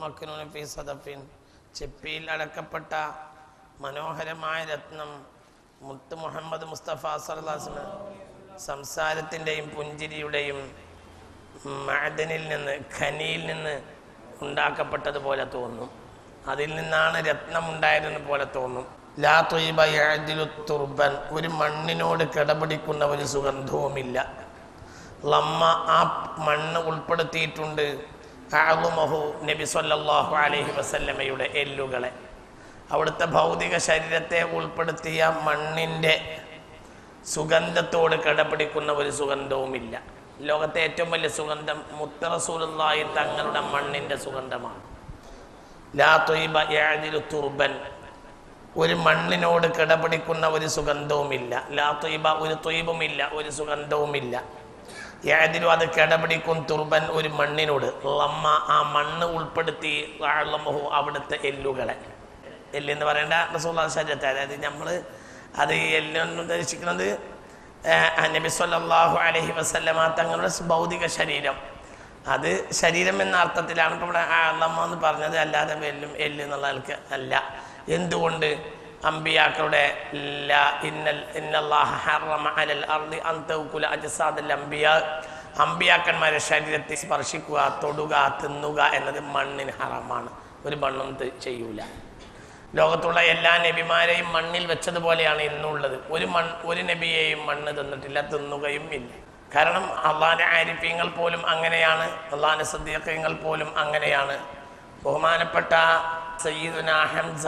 മക്കനൂന ഫി സദഫിൻ ചെപ്പിയിൽ അടക്കപ്പെട്ട മനോഹരമായ രത്നം മുത്ത് മുഹമ്മദ് മുസ്തഫ സല്ലാസിന് സംസാരത്തിൻ്റെയും പുഞ്ചിരിയുടെയും മഅദനിൽ നിന്ന് ഖനിയിൽ നിന്ന് ഉണ്ടാക്കപ്പെട്ടതുപോലെ തോന്നും അതിൽ നിന്നാണ് രത്നം ഉണ്ടായതെന്ന് പോലെ തോന്നും ലാ തൊയ്ബ യഅദിലു തുർബൻ ഒരു മണ്ണിനോട് കിടപിടിക്കുന്ന ഒരു സുഗന്ധവുമില്ല ലമ്മ ആ മണ്ണ് ഉൾപ്പെടുത്തിയിട്ടുണ്ട് അഅളുമഹു നബി സല്ലല്ലാഹു അലൈഹി വസല്ലമയുടെ എല്ലുകളെ അവിടുത്തെ ഭൗതിക ശരീരത്തെ ഉൾപ്പെടുത്തിയ മണ്ണിൻ്റെ സുഗന്ധത്തോട് കിടപിടിക്കുന്ന ഒരു സുഗന്ധവുമില്ല ലോകത്തെ ഏറ്റവും വലിയ സുഗന്ധം മുത്തറസൂലുള്ളാഹി തങ്ങളുടെ മണ്ണിൻ്റെ സുഗന്ധമാണ് ലാ തൊയ്ബ യഅദിലു തുർബൻ ഒരു മണ്ണിനോട് കിടപിടിക്കുന്ന ഒരു സുഗന്ധവുമില്ല ലാ തൊയ്ബ ഒരു തൊയ്ബുമില്ല ഒരു സുഗന്ധവുമില്ല ഏതിലും അത് കിടപിടിക്കും തുർബൻ ഒരു മണ്ണിനോട് ലമ്മ ആ മണ്ണ് ഉൾപ്പെടുത്തി ലമ്മഹു അവിടുത്തെ എല്ലുകളെ എല്ലെന്ന് പറയേണ്ട റസൂള്ള ശരീരത്തെ അതായത് നമ്മൾ അത് എല്ലെന്ന് ഉദ്ദേശിക്കുന്നത് ഏഹ്, നബി സല്ലല്ലാഹു അലൈഹി വസല്ലമ തങ്ങളുടെ ഭൗതിക ശരീരം അത് ശരീരം എന്ന അർത്ഥത്തിലാണ് ഇപ്പോൾ ഇവിടെ അള്ളമ്മ എന്ന് പറഞ്ഞത് അല്ലാതെ എല്ലും എല്ല് എന്നുള്ള ആൾക്ക് അല്ല എന്തുകൊണ്ട് അമ്പിയാക്കളുടെ ലാ ഇന്നൽ ഇന്നല്ലാഹ ഹറമ അലൽ അർളി അൻ തൗകുല അജ്സാദൽ അംബിയാ അമ്പിയാക്കന്മാരെ ശരീരത്തെ സ്പർശിക്കുക തൊടുക തിന്നുക എന്നത് മണ്ണിന് ഹറാമാണ് ഒരു മണ്ണും ത് ചെയ്യൂല ലോകത്തുള്ള എല്ലാ നബിമാരെയും മണ്ണിൽ വെച്ചതുപോലെയാണ് ഇന്നുള്ളത് ഒരു മൺ ഒരു നബിയെയും മണ്ണ് തിന്നിട്ടില്ല തിന്നുകയും ഇല്ല കാരണം അള്ളാന്റെ ആരിഫ്യങ്ങൾ പോലും അങ്ങനെയാണ് അള്ളാന്റെ സദ്യക്കങ്ങൾ പോലും അങ്ങനെയാണ് ബഹുമാനപ്പെട്ട സയ്യിദുന ഹംസ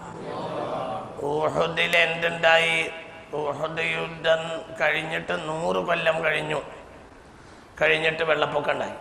ഊഹുദിൽ എന്തുണ്ടായി ഊഹുദ് യുദ്ധം കഴിഞ്ഞിട്ട് നൂറ് കൊല്ലം കഴിഞ്ഞു കഴിഞ്ഞിട്ട് വെള്ളപ്പൊക്കം ഉണ്ടായി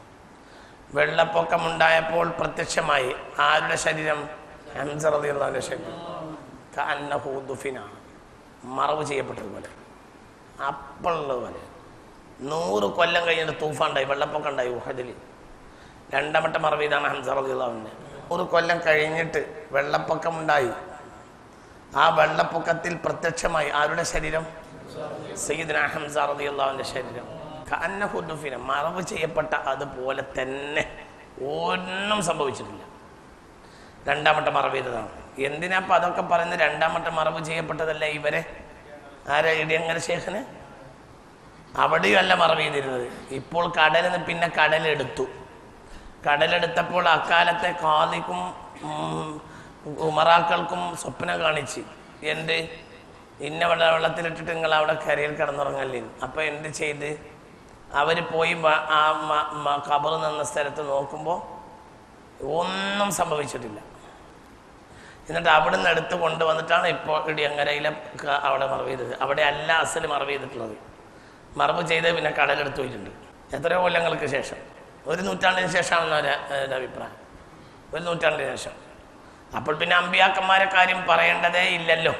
വെള്ളപ്പൊക്കമുണ്ടായപ്പോൾ പ്രത്യക്ഷമായി ആരുടെ ശരീരം ഹംസ റളിയല്ലാഹുവിന്റെ ശരീരം കഅന്നഹു ദുഫിന മറവ് ചെയ്യപ്പെട്ടതുപോലെ അപ്പോഴുള്ളതുപോലെ നൂറ് കൊല്ലം കഴിഞ്ഞിട്ട് തൂഫാൻ ഉണ്ടായി വെള്ളപ്പൊക്കം ഉണ്ടായി ഉഹദിൽ രണ്ടാമത്തെ മറവ് ഇതാണ് ഹംസ റളിയല്ലാഹുവിന്റെ നൂറ് കൊല്ലം കഴിഞ്ഞിട്ട് വെള്ളപ്പൊക്കം ഉണ്ടായി ആ വെള്ളപ്പൊക്കത്തിൽ പ്രത്യക്ഷമായി ആരുടെ ശരീരം സയ്യിദ്ന ഹംസ റളിയല്ലാഹുവിന്റെ ശരീരം കഅന്നഹു ദുഫിന മറവ് ചെയ്യപ്പെട്ട അതുപോലെ തന്നെ ഒന്നും സംഭവിച്ചിട്ടില്ല രണ്ടാമത്തെ മറവ് ചെയ്തതാണ് എന്തിനാ അപ്പൊ അതൊക്കെ പറയുന്നത് രണ്ടാമത്തെ മറവ് ചെയ്യപ്പെട്ടതല്ല ഇവരെ ആരാ ഇടിയങ്ങര ശേഖന് അവിടെയല്ല മറവ് ചെയ്തിരുന്നത് ഇപ്പോൾ കടലിൽ നിന്ന് പിന്നെ കടലെടുത്തു കടലെടുത്തപ്പോൾ അക്കാലത്തെ കാതിക്കും ഉം, ഉമറാക്കൾക്കും സ്വപ്നം കാണിച്ച് എന്ത് ഇന്ന വെള്ള വെള്ളത്തിലിട്ടിട്ട് നിങ്ങൾ അവിടെ കരയിൽ കിടന്നുറങ്ങല്ലേ അപ്പൊ എന്ത് ചെയ്ത് അവർ പോയി വ- ആ കബർ നിന്ന സ്ഥലത്ത് നോക്കുമ്പോൾ ഒന്നും സംഭവിച്ചിട്ടില്ല എന്നിട്ട് അവിടെ നിന്ന് എടുത്ത് കൊണ്ടുവന്നിട്ടാണ് ഇപ്പോൾ ഇടിയങ്ങരയിലെ ക- അവിടെ മറവ് ചെയ്തത് അവിടെ അല്ല അസല് മറവ് ചെയ്തിട്ടുള്ളത് മറവ് ചെയ്ത് പിന്നെ കടലെടുത്ത് പോയിട്ടുണ്ട് എത്രയോ കൊല്ലങ്ങൾക്ക് ശേഷം ഒരു നൂറ്റാണ്ടിന് ശേഷമാണെന്ന് ഒരു ഒരു അഭിപ്രായം ഒരു നൂറ്റാണ്ടിന് ശേഷം അപ്പോൾ പിന്നെ അമ്പിയാക്കന്മാരെ കാര്യം പറയേണ്ടതേ ഇല്ലല്ലോ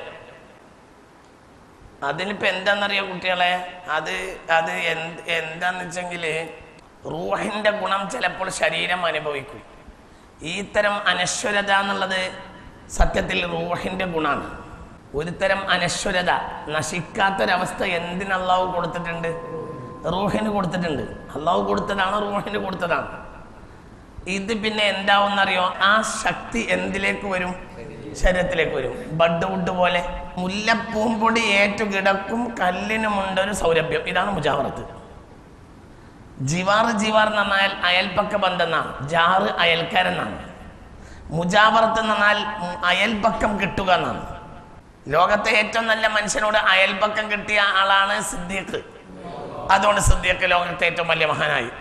അതിനിപ്പോൾ എന്താണെന്നറിയോ കുട്ടികളെ അത് അത് എന്ത് എന്താന്ന് വെച്ചെങ്കിൽ റൂഹിൻ്റെ ഗുണം ചിലപ്പോൾ ശരീരം അനുഭവിക്കും ഈ തരം അനശ്വരത എന്നുള്ളത് സത്യത്തിൽ റൂഹിൻ്റെ ഗുണമാണ് ഒരു തരം അനശ്വരത നശിക്കാത്തൊരവസ്ഥ എന്തിന് അള്ളാഹു കൊടുത്തിട്ടുണ്ട് റൂഹിന് കൊടുത്തിട്ടുണ്ട് അള്ളാഹു കൊടുത്തതാണ് റൂഹിന് കൊടുത്തതാണ് ഇത് പിന്നെ എന്താവുന്നറിയോ ആ ശക്തി എന്തിലേക്ക് വരും ശരീരത്തിലേക്ക് വരും ബഡ് വുഡ് പോലെ മുല്ലപ്പൂമ്പൊടി ഏറ്റു കിടക്കും കല്ലിനുമുണ്ടൊരു സൗരഭ്യം ഇതാണ് മുജാവറത്ത് ജിവാർ ജിവാർ എന്ന് പറഞ്ഞാൽ അയൽപ്പക്ക ബന്ധം എന്നാണ് ജാറ് അയൽക്കാരെന്നാണ് മുജാവറത്ത് എന്ന് പറഞ്ഞാൽ ഉം അയൽപ്പക്കം കിട്ടുക എന്നാണ് ലോകത്തെ ഏറ്റവും നല്ല മനുഷ്യനോട് അയൽപ്പക്കം കിട്ടിയ ആളാണ് സിദ്ദീഖ് അതുകൊണ്ട് സിദ്ദീഖ് ലോകത്തെ ഏറ്റവും വലിയ മഹാനായി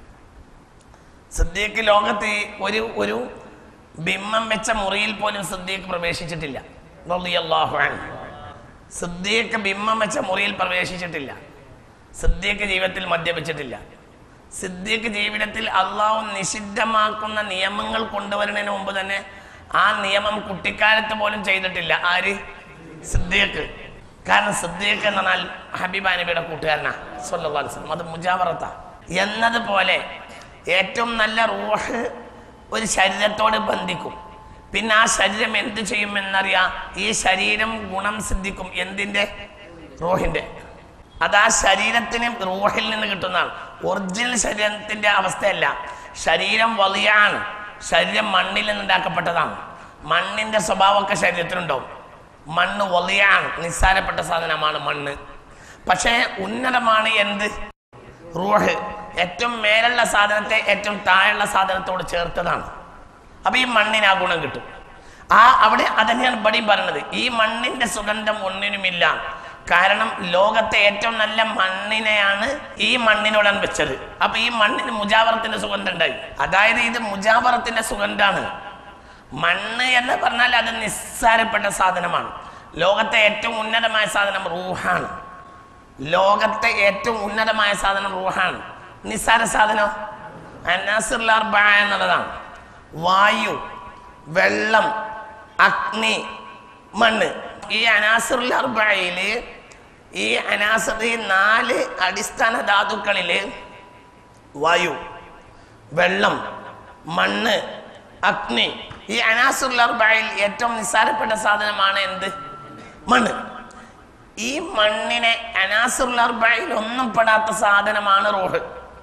സിദ്ദീഖ് ലോകത്ത് ഒരു ഒരു ബിംബം വെച്ച മുറിയിൽ പോലും സിദ്ദീഖ് പ്രവേശിച്ചിട്ടില്ല റളിയല്ലാഹു അൻഹു. സിദ്ദീഖ് ബിംബം വെച്ച മുറിയിൽ പ്രവേശിച്ചിട്ടില്ല സിദ്ദീഖ് ജീവിതത്തിൽ മദ്യപിച്ചിട്ടില്ല സിദ്ദീഖ് ജീവിതത്തിൽ അള്ളാഹു നിഷിദ്ധമാക്കുന്ന നിയമങ്ങൾ കൊണ്ടുവരുന്നതിന് മുമ്പ് തന്നെ ആ നിയമം കുട്ടിക്കാലത്ത് പോലും ചെയ്തിട്ടില്ല ആര് സിദ്ദീഖ് കാരണം സിദ്ദീഖ് എന്ന് പറഞ്ഞാൽ ഹബീബ നബിയുടെ കൂട്ടുകാരനാ സല്ലല്ലാഹു അലൈഹി വസല്ലം അത് മുജാവറത്ത എന്നതുപോലെ ഏറ്റവും നല്ല റൂഹ് ഒരു ശരീരത്തോട് ബന്ധിക്കും പിന്നെ ആ ശരീരം എന്ത് ചെയ്യുമെന്നറിയാം ഈ ശരീരം ഗുണം സിദ്ധിക്കും എന്തിന്റെ റൂഹിന്റെ അത് ആ ശരീരത്തിന് റൂഹിൽ നിന്ന് കിട്ടുന്നതാണ് ഒറിജിനൽ ശരീരത്തിന്റെ അവസ്ഥയല്ല ശരീരം വലിയാണ് ശരീരം മണ്ണിൽ നിന്നുണ്ടാക്കപ്പെട്ടതാണ് മണ്ണിന്റെ സ്വഭാവമൊക്കെ ശരീരത്തിനുണ്ടാവും മണ്ണ് വലിയാണ് നിസ്സാരപ്പെട്ട സാധനമാണ് മണ്ണ് പക്ഷേ ഉന്നതമാണ് എന്ത് റൂഹ് ഏറ്റവും മേലുള്ള സാധനത്തെ ഏറ്റവും താഴെയുള്ള സാധനത്തോട് ചേർത്തതാണ് അപ്പൊ ഈ മണ്ണിന് ആ ഗുണം കിട്ടും ആ അവിടെ അതന്നെയാണ് ഇവിടെയും പറയുന്നത് ഈ മണ്ണിന്റെ സുഗന്ധം ഒന്നിനുമില്ല കാരണം ലോകത്തെ ഏറ്റവും നല്ല മണ്ണിനെയാണ് ഈ മണ്ണിനോടാണ് വെച്ചത് അപ്പൊ ഈ മണ്ണിന് മുജാവറത്തിന്റെ സുഗന്ധം ഉണ്ടായി അതായത് ഇത് മുജാവറത്തിന്റെ സുഗന്ധാണ് മണ്ണ് എന്ന് പറഞ്ഞാൽ അത് നിസ്സാരപ്പെട്ട സാധനമാണ് ലോകത്തെ ഏറ്റവും ഉന്നതമായ സാധനം റൂഹാണ് ലോകത്തെ ഏറ്റവും ഉന്നതമായ സാധനം റൂഹാണ് നിസ്സാര സാധനം അനാസിർ അർബഅ എന്നുള്ളതാണ് വായു വെള്ളം അഗ്നി മണ്ണ് ഈ അനാസിർ അർബയില് ഈ അനാസിർ ഈ നാല് അടിസ്ഥാന ധാതുക്കളില് വായു വെള്ളം മണ്ണ് അഗ്നി ഈ അനാസുൽ അർബയിൽ ഏറ്റവും നിസ്സാരപ്പെട്ട സാധനമാണ് എന്ത് മണ്ണ് ഈ മണ്ണിനെ അനാസുൽ അർബയിൽ ഒന്നും പെടാത്ത സാധനമാണ് റൂഹ്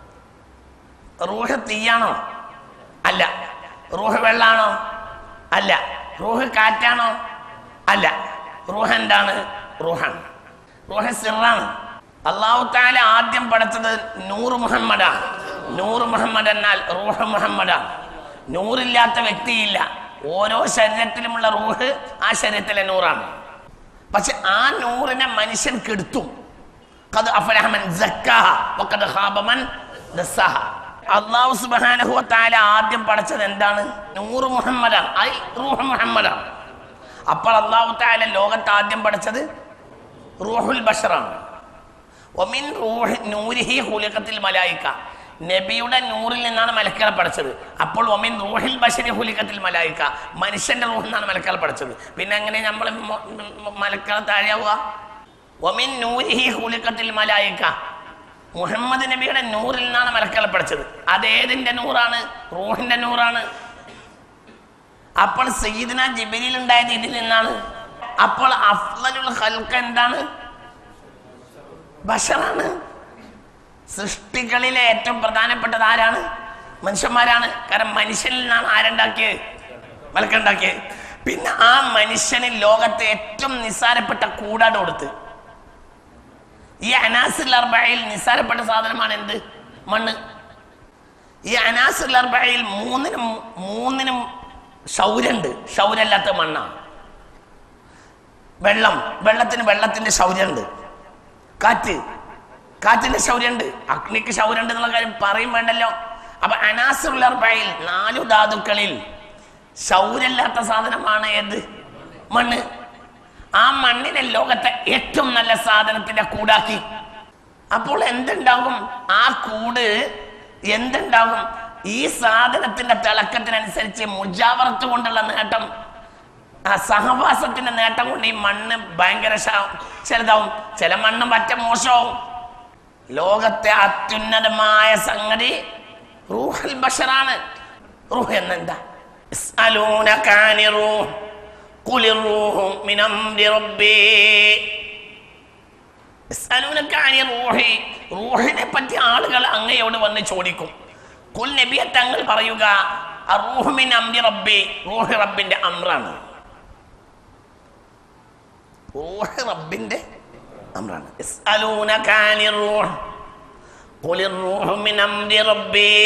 റൂഹ് തീയാണോ അല്ല റൂഹ് വെള്ളാണോ അല്ല റൂഹ് കാറ്റാണോ അല്ല റൂഹ് എന്താണ് റൂഹാണ് റൂഹ് സിറാണ് അള്ളാഹു താല ആദ്യം പഠിച്ചത് നൂറ് മുഹമ്മദാണ് നൂറ് മുഹമ്മദ് എന്നാൽ റൂഹ് മുഹമ്മദാണ് നൂറില്ലാത്ത വ്യക്തിയില്ല ഓരോ ശരീരത്തിലുമുള്ള റൂഹ് ആ ശരീരത്തിലെ നൂറാണ് പക്ഷെ ആ നൂറിനെ മനുഷ്യൻ കെടുത്തും ഖദ് അഫലഹ മൻ സക്കാഹ വഖദ് ഖാബ മൻ ദസ്സാഹ അല്ലാഹു സുബ്ഹാനഹു വ തആല ആദ്യം പഠിച്ചത് എന്താണ് നൂറ് മുഹമ്മദാണ് ഐ റൂഹ് മുഹമ്മദാണ് അപ്പോൾ അല്ലാഹു തആല ലോകത്ത് ആദ്യം പഠിച്ചത് റൂഹുൽ ബഷറാണ് ഒമിൻ റൂഹ് നൂരിഹി ഹുലിഖത്തിൽ മലായിക്ക നബിയുടെ നൂറിൽ നിന്നാണ് മലക്കുകളെ പഠിച്ചത് അപ്പോൾ ഒമിൻ റൂഹിൽ ബഷരി ഹുലിഖത്തിൽ മലായിക്ക മനുഷ്യന്റെ റൂഹിൽ നിന്നാണ് മലക്കുകളെ പഠിച്ചത് പിന്നെ എങ്ങനെ നമ്മൾ മലക്കുകളെ താഴെയാവുക ഒമിൻ നൂരിഹി ഹുലിഖത്തിൽ മലായിക്ക മുഹമ്മദ് നബിയുടെ നൂറിൽ നിന്നാണ് മലക്കുകളെ പഠിച്ചത് അതേതിന്റെ നൂറാണ് റൂഹിന്റെ നൂറാണ് അപ്പോൾ സയ്യിദിന ജിബിലിൽ ഉണ്ടായത് ഇതിൽ നിന്നാണ് അപ്പോൾ അഫ്ലലുൽ ഹൽക്ക് എന്താണ് ബഷറാണ് സൃഷ്ടികളിലെ ഏറ്റവും പ്രധാനപ്പെട്ടത് ആരാണ് മനുഷ്യന്മാരാണ് കാരണം മനുഷ്യനിൽ നിന്നാണ് ആരുണ്ടാക്കിയത് മലക്കുണ്ടാക്കിയത് പിന്നെ ആ മനുഷ്യന് ലോകത്തെ ഏറ്റവും നിസ്സാരപ്പെട്ട കൂടാട് കൊടുത്ത് ഈ അനാസിൽ അർബയിൽ നിസ്സാരപ്പെട്ട സാധനമാണ് എന്ത് മണ്ണ് ഈ അനാസിൽ അർബയിൽ മൂന്നിനും മൂന്നിനും ശൗര്യണ്ട് ശൗര്യല്ലാത്ത മണ്ണാണ് വെള്ളം വെള്ളത്തിന് വെള്ളത്തിന്റെ ശൗര്യണ്ട് കാറ്റ് കാറ്റിന്റെ ശൗര്യണ്ട് അഗ്നിക്ക് ശൗര്യണ്ട് എന്നുള്ള കാര്യം പറയും വേണ്ടല്ലോ അപ്പൊ അനാസുള്ളർബയിൽ നാലു ധാതുക്കളിൽ ശൗര്യല്ലാത്ത സാധനമാണ് ഏത് മണ്ണ് ആ മണ്ണിനെ ലോകത്തെ ഏറ്റവും നല്ല സാധനത്തിന്റെ കൂടാക്കി അപ്പോൾ എന്തുണ്ടാകും ആ കൂട് എന്തുണ്ടാകും ഈ സാധനത്തിന്റെ തിളക്കത്തിനനുസരിച്ച് മുജാവറത്ത് കൊണ്ടുള്ള നേട്ടം ആ സഹവാസത്തിന്റെ നേട്ടം കൊണ്ട് ഈ മണ്ണ് ഭയങ്കര ശ- ചെറുതാവും ചില മണ്ണ് പറ്റ മോശമാവും ലോകത്തെ അത്യുന്നതമായ സംഗതി റൂഹൽ ബഷറാണ് റൂഹ് എന്നെന്താ يسألونك عن الروح قل الروح من أمر ربي يسألونك عن الروح റൂഹിനെ പറ്റി ആളുകൾ അങ്ങയോട് വന്ന് ചോദിക്കും കുൽ നബിയെ തങ്ങൾ പറയുക അറൂഹ് മിൻ അംരി റബ്ബി റൂഹ് റബ്ബിന്റെ അമ്രാണ് റൂഹ് റബ്ബിന്റെ അമ്രാണ് يسألونك عن الروح قل الروح من أمر ربي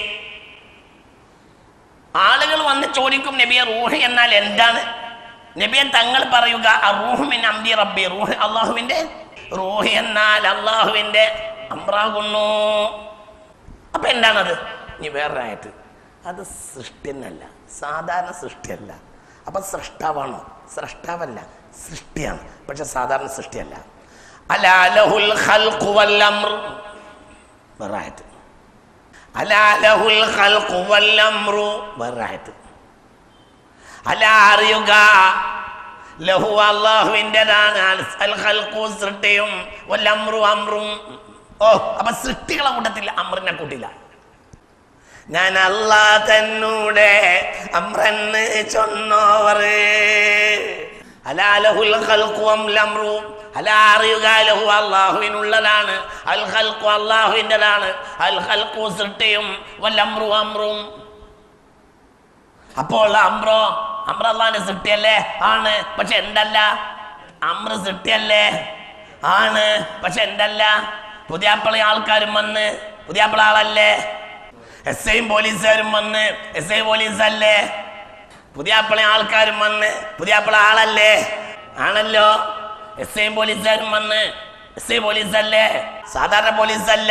ആളുകൾ വന്ന് ചോദിക്കും നബിയെ റൂഹ് എന്നാൽ എന്താണ് നബിയെ തങ്ങൾ പറയുക റൂഹ് മിൻ അംബി റബ്ബി റൂഹ് അള്ളാഹുവിന്റെ റൂഹ് എന്നാൽ അള്ളാഹുവിന്റെ അമ്രാകുന്നു അപ്പൊ എന്താണത് ഇനി വേറൊരായിട്ട് അത് സൃഷ്ടി എന്നല്ല സാധാരണ സൃഷ്ടിയല്ല അപ്പൊ സൃഷ്ടാവാണോ സൃഷ്ടാവല്ല സൃഷ്ടിയാണ് പക്ഷെ സാധാരണ സൃഷ്ടിയല്ല അലാ ലഹുൽ ഖൽഖു വൽ അംർ വേറൊരായിട്ട് അലാ ലഹുൽ ഖൽഖു വൽ അംറു വേറൊരായിട്ട് അല അറിയുക ലഹു അള്ളാഹുവിൻ്റെതാണ് അൽ ഖൽഖു സൃഷ്ടിയും വൽ അംറു അമ്രും ഓ അപ്പൊ സൃഷ്ടികളെ കൂട്ടത്തിൽ അമ്രിനെ കൂട്ടില്ല ഞാൻ അല്ലാ തന്നൂടെ അമ്രന്ന് ചൊന്നോവർ അലാലഹുൽ ഖൽഖു വൽ അംറു അല അറിയുക ലഹു അള്ളാഹുവിനുള്ളതാണ് അൽ ഖൽഖു അള്ളാഹുവിൻ്റെതാണ് അൽ ഖൽഖു സൃഷ്ടിയും വൽ അംറു അമ്രും അപ്പോൾ അമ്രോ അമ്ര അള്ളാന്റെ സൃഷ്ടിയല്ലേ ആണ് പക്ഷെ എന്തല്ല അമ്ര സൃഷ്ടിയല്ലേ ആണ് പക്ഷെ എന്തല്ല പുതിയാപ്പിള ആൾക്കാരും വന്ന് പുതിയാപ്പിള ആളല്ലേ എസ് ഐയും പോലീസുകാരും വന്ന് എസ് ഐ പോലീസ് അല്ലേ പുതിയാപ്പിള ആൾക്കാരും വന്ന് പുതിയാപ്പിള ആളല്ലേ ആണല്ലോ എസ് ഐയും പോലീസുകാരും വന്ന് എസ് ഐ പോലീസ് അല്ലേ സാധാരണ പോലീസ് അല്ല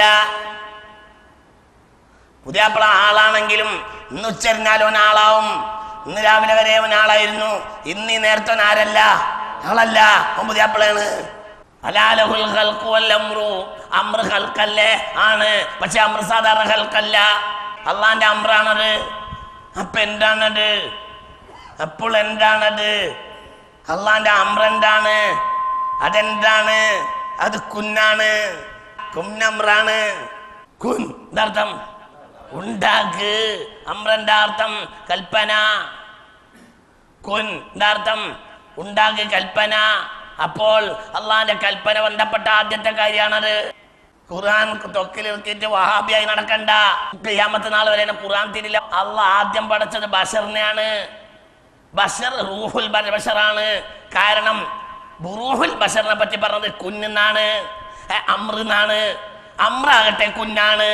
പുതിയാപ്പിള ആളാണെങ്കിലും ഇന്ന് ഉച്ചരിഞ്ഞാൽ അവൻ ആളാവും ഇന്ന് രാവിലെ വരെ അവൻ ആളായിരുന്നു ഇന്ന് ഈ നേരത്തെ അവൻ ആരല്ല ആളല്ല അവൻ പുതിയാപ്പിളയാണ് അലാലഹുൽ ഖൽഖു വൽ അംറു അമ്ര ഹൽക്കല്ലേ ആണ് പക്ഷെ അമ്ര സാധാരണ ഹൽക്കല്ല അള്ളാന്റെ അമ്രാണത് അപ്പൊ എന്താണത് അപ്പോൾ എന്താണത് അള്ളാന്റെ അമ്ര എന്താണ് അതെന്താണ് അത് കുന്നാണ് കുന്നമ്രാണ് കുൻ എന്താർത്ഥം ഉണ്ടാക്ക് അമ്രന്റെ അർത്ഥം കൽപ്പന കുൻ എന്താർത്ഥം ഉണ്ടാക്ക് കൽപ്പന അപ്പോൾ അള്ളാന്റെ കൽപ്പന ബന്ധപ്പെട്ട ആദ്യത്തെ കാര്യമാണത് ഖുർആൻ തൊക്കിലിറക്കിയിട്ട് വഹാബിയായി നടക്കണ്ട ഖിയാമത്ത് നാൾ വരെ ഖുർആൻ തിരില്ല അള്ളാഹ് ആദ്യം പഠിച്ചത് ബഷറിനെയാണ് ബഷർ റൂഹുൽ ബ- ബഷറാണ് കാരണം റൂഹുൽ ബഷറിനെ പറ്റി പറഞ്ഞത് കുഞ്ഞെന്നാണ് അമ്രെന്നാണ് അമ്രാകട്ടെ കുഞ്ഞാണ്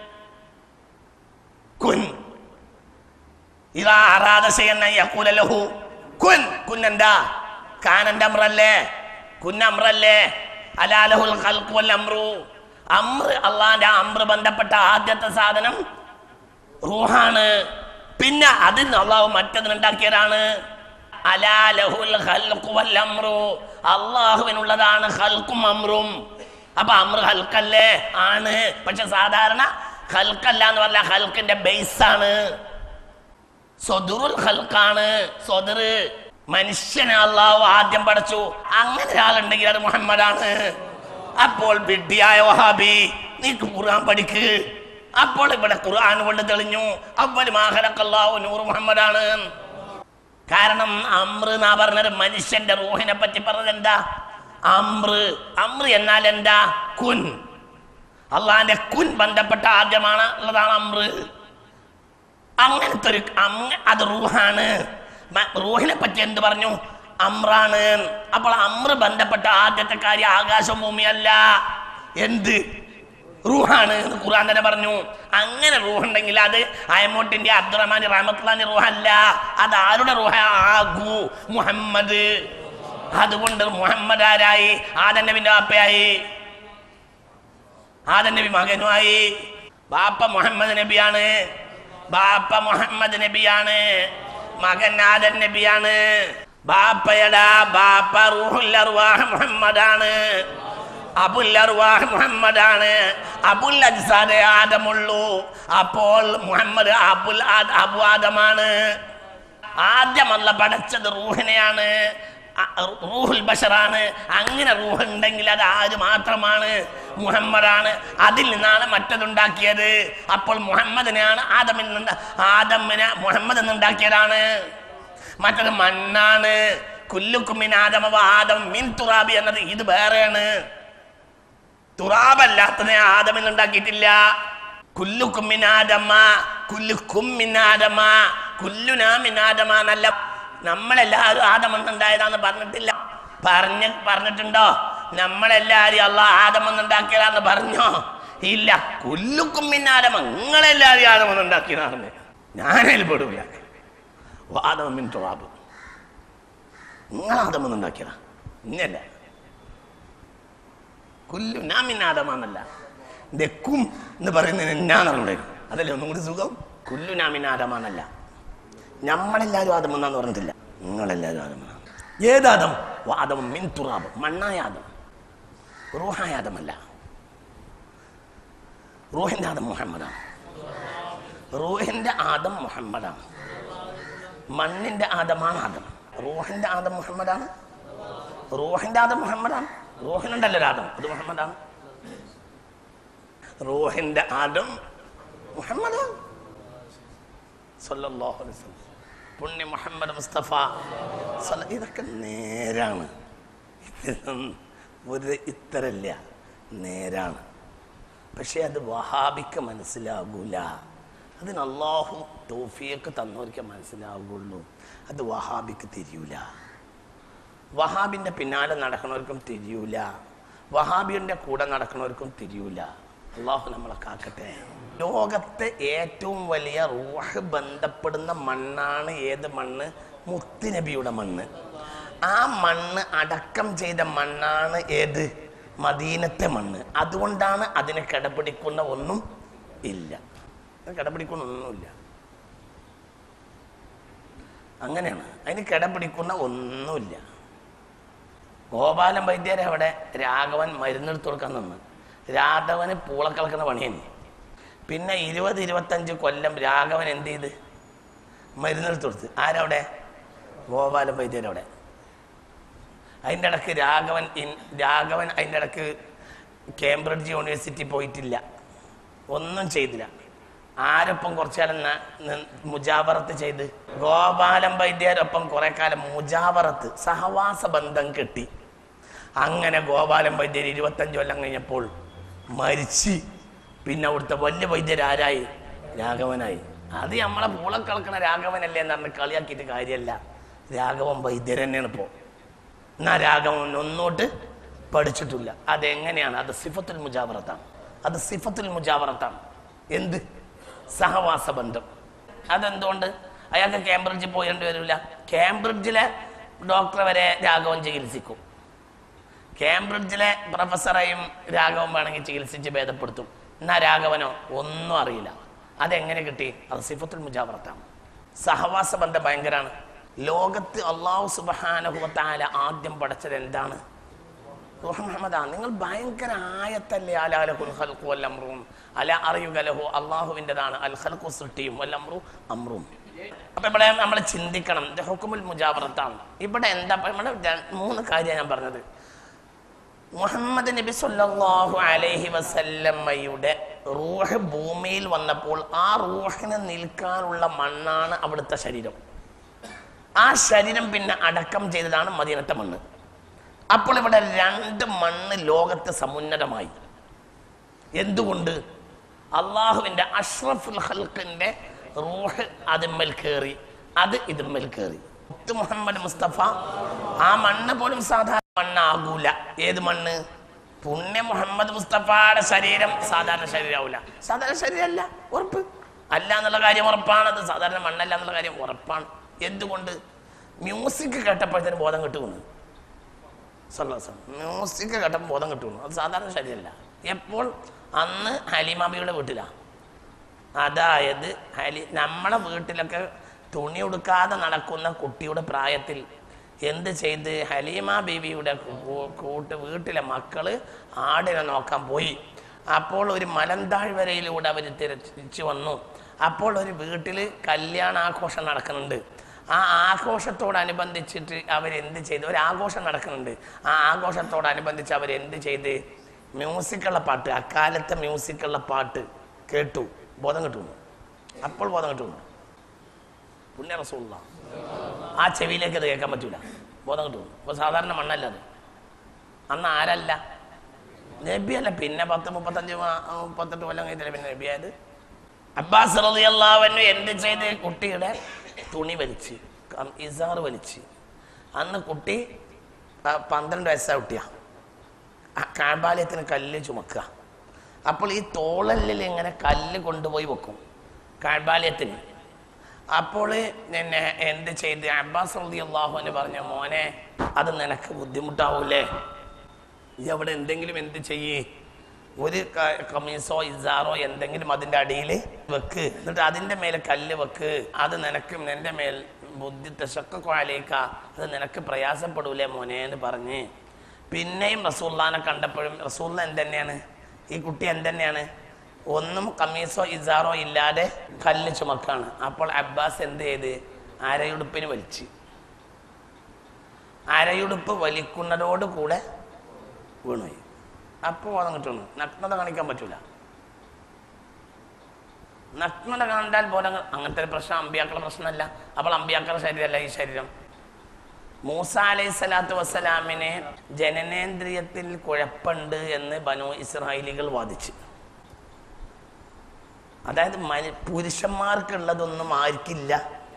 കുൻ ഇതാ അറാദ ചെയ്യുന്ന യഖൂല ലഹു കുൻ കുന്നെന്താ കാനന്റെ അമ്രല്ലേ കുന്നമ്രല്ലേ അലാലഹുൽ ഖൽഖു വൽ അമ്രു അമ്ര അള്ളാന്റെ അമ്ര ബന്ധപ്പെട്ട ആദ്യത്തെ സാധനം റൂഹാണ് പിന്നെ അതിന് അള്ളാഹു മറ്റതിനുണ്ടാക്കിയതാണ് അലാലഹുൽ ഖൽഖു വൽ അമ്രു അള്ളാഹുവിനുള്ളതാണ് ഹൽക്കും അമ്രും അപ്പൊ അമ്ര ഹൽക്കല്ലേ ആണ് പക്ഷെ സാധാരണ ഹൽക്കല്ല എന്ന് പറഞ്ഞാൽ ഹൽക്കിന്റെ ബേസ് ആണ് സ്വദുറുൽ ഹൽക്കാണ് സ്വദറ് മനുഷ്യനെ അള്ളാഹു ആദ്യം പഠിച്ചു അങ്ങനെ ഒരാളുണ്ടെങ്കിൽ അത് മുഹമ്മദാണ് അപ്പോൾ വിഡ്ഢിയായ വഹാബി നീ ഖുർആൻ പഠിക്ക് അപ്പോൾ ഇവിടെ ഖുർആൻ കൊണ്ട് തെളിഞ്ഞു അവൽ മാഹലക്കല്ലാഹു നൂർ മുഹമ്മദാണ് കാരണം അമ്ര എന്നാ പറഞ്ഞത് മനുഷ്യന്റെ റൂഹിനെ പറ്റി പറഞ്ഞത് എന്താ അമ്ര അമ്ര എന്നാൽ എന്താ കുൻ അള്ളാന്റെ കുൻ ബന്ധപ്പെട്ട ആദ്യമാണ് ഉള്ളതാണ് അമ്ര അങ്ങനത്തെ ഒരു അങ്ങ അത് റൂഹാണ് മ- റൂഹിനെ പറ്റി എന്ത് പറഞ്ഞു അമ്രാണ് അപ്പോൾ അമ്ര ബന്ധപ്പെട്ട ആദ്യത്തെ കാര്യം ആകാശം ഭൂമിയല്ല എന്ത് റൂഹാണ് എന്ന് ഖുർആൻ തന്നെ പറഞ്ഞു അങ്ങനെ റൂഹുണ്ടെങ്കിൽ അത് അയമോട്ടിന്റെ അബ്ദുറഹ്മാൻ റഹമത്തുള്ളാന്റെ റൂഹല്ല അത് ആരുടെ റൂഹ ആകൂ മുഹമ്മദ് അതുകൊണ്ട് മുഹമ്മദ് ആരായി ആദൻ നബിന്റെ വാപ്പയായി ആദൻ നബി മകനുമായി ബാപ്പ മുഹമ്മദ് നബിയാണ് ബാപ്പ മുഹമ്മദ് നബിയാണ് മകൻ ആദൻ നബിയാണ് ബാപ്പയടാ ബാപ്പ റൂഹുൽ അർവാഹ് മുഹമ്മദാണ് അബുൽ അർവാഹ് മുഹമ്മദാണ് അബുൽ അജ്സാദെ ആദമുള്ളൂ അപ്പോൾ മുഹമ്മദ് അബുൽ ആദ് അബു ആദമാണ് ആദ്യമല്ല പഠിച്ചത് റൂഹിനെയാണ് അ- റൂഹുൽ ബഷറാണ് അങ്ങനെ റൂഹ് ഉണ്ടെങ്കിൽ അത് ആര് മാത്രമാണ് മുഹമ്മദാണ് അതിൽ നിന്നാണ് മറ്റതുണ്ടാക്കിയത് അപ്പോൾ മുഹമ്മദിനെയാണ് ആദമിൽ നിന്ന് ആദമിനെ മുഹമ്മദ് എന്നുണ്ടാക്കിയതാണ് മറ്റത് മണ്ണാണ് കുല്ലുക്കുമിൻ ആദമവ ആദം മിൻ തുറാബി എന്നത് ഇത് വേറെയാണ് തുറാബല്ലാത്തതിനെ ആദമിൽ ഉണ്ടാക്കിയിട്ടില്ല കുല്ലു കുമ്മിനാദമ്മ കുല്ലു കുമ്മിനാദമ്മ കുല്ലുനാ മിനാദമ എന്നല്ല നമ്മളെല്ലാവരും ആദമെന്നുണ്ടായതാന്ന് പറഞ്ഞിട്ടില്ല പറഞ്ഞ പറഞ്ഞിട്ടുണ്ടോ നമ്മളെല്ലാരും അല്ല ആദമെന്നുണ്ടാക്കിയതാന്ന് പറഞ്ഞോ ഇല്ല കുല്ലു കുമ്മിനാദമ നിങ്ങളെല്ലാരും ആദമെന്നുണ്ടാക്കിയതാണെന്ന് ഞാനതിൽ പെടൂല ആദമിൻ തുറാബ് നിങ്ങൾ ആദമെന്നുണ്ടാക്കിയതാ ഇന്നല്ല കുല്ലു നാമിനാദമാന്നല്ല ദക്കും എന്ന് പറയുന്നതിന് എന്നാണെന്നുണ്ട് അതല്ലേ ഒന്നും കൂടി സുഖം കുല്ലു നാമിനാദമാന്നല്ല നമ്മളെല്ലാവരും ആദമെന്നാന്ന് പറഞ്ഞിട്ടില്ല നിങ്ങളെല്ലാവരും ആദമെന്നാണ് ഏതാദം വാദം മിൻ തുറാബ് മണ്ണായ ആദം റൂഹായ ആദമല്ല റൂഹിന്റെ ആദം മുഹമ്മദാണ് റൂഹിന്റെ ആദം മുഹമ്മദാണ് മണ്ണിന്റെ ആദമാണ് ആദം റൂഹിന്റെ ആദം മുഹമ്മദാണ് റൂഹിന്റെ ആദം മുഹമ്മദാണ് റൂഹിനുണ്ടല്ലോ ഒരു ആദം അത് മുഹമ്മദാണ് റൂഹിന്റെ ആദം മുഹമ്മദാണ് സല്ലല്ലാഹു അലൈഹി വസല്ലം പുണ്യ മുഹമ്മദ് മുസ്തഫ സല്ല- ഇതൊക്കെ നേരാണ് ഇതൊന്നും ഒരു ഇത്തരല്ല നേരാണ് പക്ഷെ അത് വഹാബിക്ക് മനസ്സിലാകൂല അതിന് അള്ളാഹു തോഫിയൊക്കെ തന്നവർക്ക് മനസ്സിലാവുകയുള്ളൂ അത് വഹാബിക്ക് തിരിയൂല വഹാബിൻ്റെ പിന്നാലെ നടക്കുന്നവർക്കും തിരിയൂല വഹാബിയുടെ കൂടെ നടക്കുന്നവർക്കും തിരിയൂല അള്ളാഹു നമ്മളെ കാക്കട്ടെ ലോകത്തെ ഏറ്റവും വലിയ റൂഹ് ബന്ധപ്പെടുന്ന മണ്ണാണ് ഏത് മണ്ണ് മുത്തുനബിയുടെ മണ്ണ് ആ മണ്ണ് അടക്കം ചെയ്ത മണ്ണാണ് ഏത് മദീനത്തെ മണ്ണ് അതുകൊണ്ടാണ് അതിനെ കിടപിടിക്കുന്ന ഒന്നും ഇല്ല അതിന് കിടപിടിക്കുന്ന ഒന്നുമില്ല അങ്ങനെയാണ് അതിന് കിടപിടിക്കുന്ന ഒന്നുമില്ല ഗോപാലൻ വൈദ്യരെ അവിടെ രാഘവൻ മരുന്നെടുത്ത് കൊടുക്കാൻ നിന്ന് രാഘവന് പൂളക്കളക്കുന്ന പണിയാണ് പിന്നെ ഇരുപത് ഇരുപത്തഞ്ച് കൊല്ലം രാഘവൻ എന്ത് ചെയ്ത് മരുന്നെടുത്ത് കൊടുത്ത് ആരവിടെ ഗോപാലൻ വൈദ്യരവിടെ അതിൻ്റെ ഇടക്ക് രാഘവൻ ഇൻ- രാഘവൻ അതിൻ്റെ ഇടക്ക് കേംബ്രിഡ്ജ് യൂണിവേഴ്സിറ്റി പോയിട്ടില്ല ഒന്നും ചെയ്തില്ല ആരൊപ്പം കുറച്ചു കാലം ന- നി- മുജാവറത്ത് ചെയ്ത് ഗോപാലൻ വൈദ്യരൊപ്പം കുറെ കാലം മുജാവറത്ത് സഹവാസ ബന്ധം കെട്ടി അങ്ങനെ ഗോപാലൻ വൈദ്യർ ഇരുപത്തഞ്ച് കൊല്ലം കഴിഞ്ഞപ്പോൾ മരിച്ച് പിന്നെ അവിടുത്തെ വലിയ വൈദ്യരാരായി രാഘവനായി അത് നമ്മളെ പൂളം കളക്കണ രാഘവനല്ലേ എന്ന് പറഞ്ഞ് കളിയാക്കിയിട്ട് കാര്യമല്ല രാഘവൻ വൈദ്യർ തന്നെയാണ് ഇപ്പോൾ എന്നാ രാഘവൻ ഒന്നോട്ട് പഠിച്ചിട്ടില്ല അതെങ്ങനെയാണ് അത് സിഫത്തുൽ മുജാവറത്താണ് അത് സിഫത്തുൽ മുജാവറത്താണ് എന്ത് സഹവാസ ബന്ധം അതെന്തുകൊണ്ട് അയാൾക്ക് കേംബ്രിഡ്ജിൽ പോയേണ്ടി വരില്ല കേംബ്രിഡ്ജിലെ ഡോക്ടറെ വരെ രാഘവൻ ചികിത്സിക്കും കേംബ്രിഡ്ജിലെ പ്രൊഫസറെയും രാഘവൻ വേണമെങ്കിൽ ചികിത്സിച്ച് ഭേദപ്പെടുത്തും എന്നാ രാഘവനോ ഒന്നും അറിയില്ല അതെങ്ങനെ കിട്ടി അത് സിഫത്തുൽ മുജാവറത്താണ് സഹവാസ ബന്ധം ഭയങ്കരാണ് ലോകത്ത് അള്ളാഹു സുബഹാനഹുവത്താല ആദ്യം പഠിച്ചത് എന്താണ് മുഹമ്മദാ നിങ്ങൾ ഭയങ്കര ആയത്തല്ലേ അലാലഹുൽ ഖൽഖു വൽ അംറും അല അറിയുകലഹു അള്ളാഹുവിൻ്റെതാണ് അൽ ഖൽഖു സൃഷ്ടിയും വൽ അംറു അമ്രും അപ്പൊ ഇവിടെ നമ്മൾ ചിന്തിക്കണം ഇത് ഹുക്കുമുൽ മുജാവറത്താണ് ഇവിടെ എന്താ ഇവിടെ ര- മൂന്ന് കാര്യമാണ് ഞാൻ പറഞ്ഞത് മുഹമ്മദ് നബി സല്ലല്ലാഹു അലൈഹി വസല്ലമ്മയുടെ റൂഹ് ഭൂമിയിൽ വന്നപ്പോൾ ആ റൂഹിന് നിൽക്കാനുള്ള മണ്ണാണ് അവിടുത്തെ ശരീരം ആ ശരീരം പിന്നെ അടക്കം ചെയ്തതാണ് മദീനത്തെ മണ്ണ് അപ്പോൾ ഇവിടെ രണ്ട് മണ്ണ് ലോകത്ത് സമുന്നതമായി എന്തുകൊണ്ട് അള്ളാഹുവിന്റെ അഷ്റഫുൽ ഹൽക്കിന്റെ റൂഹ് അതിന്മേൽ കയറി അത് ഇതിന്മേൽ കയറി മുത്ത് മുഹമ്മദ് മുസ്തഫ ആ മണ്ണ് പോലും സാധാരണ മണ്ണാകൂല ഏത് മണ്ണ് പുണ്യ മുഹമ്മദ് മുസ്തഫയുടെ ശരീരം സാധാരണ ശരീരമാവില്ല സാധാരണ ശരീരമല്ല ഉറപ്പ് അല്ല എന്നുള്ള കാര്യം ഉറപ്പാണ് അത് സാധാരണ മണ്ണല്ല എന്നുള്ള കാര്യം ഉറപ്പാണ് എന്തുകൊണ്ട് മ്യൂസിക് കേട്ടപ്പോഴത്തേന് ബോധം കിട്ടുമെന്ന് സല്ലാസം മ്യൂസിക് കേട്ടപ്പോൾ ബോധം കിട്ടുന്നു അത് സാധാരണ ശരിയല്ല എപ്പോൾ അന്ന് ഹലിമാബിയുടെ വീട്ടിലാണ് അതായത് ഹലി നമ്മളെ വീട്ടിലൊക്കെ തുണി ഉടുക്കാതെ നടക്കുന്ന കുട്ടിയുടെ പ്രായത്തിൽ എന്ത് ചെയ്ത് ഹലീമ ബീവിയുടെ കൂ- കൂട്ട് വീട്ടിലെ മക്കള് ആടിനെ നോക്കാൻ പോയി അപ്പോൾ ഒരു മലന്താഴ്വരയിലൂടെ അവർ തിരിച്ചു വന്നു അപ്പോൾ ഒരു വീട്ടിൽ കല്യാണ ആഘോഷം നടക്കുന്നുണ്ട് ആ ആഘോഷത്തോടനുബന്ധിച്ചിട്ട് അവരെന്ത് ചെയ്തു ഒരു ആഘോഷം നടക്കുന്നുണ്ട് ആ ആഘോഷത്തോടനുബന്ധിച്ച് അവരെന്ത് ചെയ്ത് മ്യൂസിക്കുള്ള പാട്ട് അക്കാലത്തെ മ്യൂസിക്കുള്ള പാട്ട് കേട്ടു ബോധം കിട്ടുന്നു അപ്പോൾ ബോധം കിട്ടുന്നു പുണ്യ റസൂള്ള ആ ചെവിയിലേക്ക് അത് കേൾക്കാൻ പറ്റൂല ബോധം കിട്ടുന്നു അപ്പൊ സാധാരണ മണ്ണല്ല അത് അന്ന് ആരല്ല നബിയല്ല പിന്നെ പത്ത് മുപ്പത്തഞ്ച് മാ- മുപ്പത്തെട്ട് കൊല്ലം കഴിഞ്ഞില്ല പിന്നെ നബിയായത് അബ്ബാസ് റളിയല്ലാഹു എന്ത് ചെയ്ത് കുട്ടിയുടെ തുണി വലിച്ച് കം- ഇസാറ് വലിച്ച് അന്ന് കുട്ടി പ- പന്ത്രണ്ട് വയസ്സായ കുട്ടിയാ ആ കാഴ്ബാലയത്തിന് കല്ല് ചുമക്കുക അപ്പോൾ ഈ തോളല്ലിൽ ഇങ്ങനെ കല്ല് കൊണ്ടുപോയി വെക്കും കാഴ്ബാലയത്തിന് അപ്പോൾ പിന്നെ എന്ത് ചെയ്ത് അബ്ബാസ് റളി അള്ളാഹുവിന് പറഞ്ഞ മോനെ അത് നിനക്ക് ബുദ്ധിമുട്ടാവൂലേ ഈ അവിടെ എന്തെങ്കിലും എന്ത് ചെയ്യേ ഒരു ക- കമീസോ ഇസാറോ എന്തെങ്കിലും അതിൻ്റെ അടിയിൽ വെക്ക് എന്നിട്ട് അതിൻ്റെ മേലെ കല്ല് വെക്ക് അത് നിനക്ക് നിന്റെ മേൽ ബുദ്ധി തെശക്കൊലേക്ക അത് നിനക്ക് പ്രയാസപ്പെടൂലേ മോനെ എന്ന് പറഞ്ഞ് പിന്നെയും റസൂല്ലാനെ കണ്ടപ്പോഴും റസൂല്ല എന്തെന്നെയാണ് ഈ കുട്ടി എന്തെന്നെയാണ് ഒന്നും കമീസോ ഇസാറോ ഇല്ലാതെ കല്ല് ചുമക്കാണ് അപ്പോൾ അബ്ബാസ് എന്ത് ചെയ്ത് അരയുടുപ്പിന് വലിച്ച് അരയുടുപ്പ് വലിക്കുന്നതോട് കൂടെ വീണുപോയി അപ്പോൾ ബോധം കിട്ടുന്നു നഗ്നത കാണിക്കാൻ പറ്റൂല നഗ്നത കണ്ടാൽ ബോധം അങ്ങനത്തെ ഒരു പ്രശ്നം അമ്പിയാക്കളുടെ പ്രശ്നമല്ല അപ്പോൾ അമ്പിയാക്കളുടെ ശരീരമല്ല ഈ ശരീരം മൂസ അലൈഹി സ്വലാത്തു വസ്സലാമിനെ ജനനേന്ദ്രിയത്തിൽ കുഴപ്പമുണ്ട് എന്ന് ബനു ഇസ്രായേലികൾ വാദിച്ചു അതായത് മനു പുരുഷന്മാർക്കുള്ളതൊന്നും ആർക്കില്ല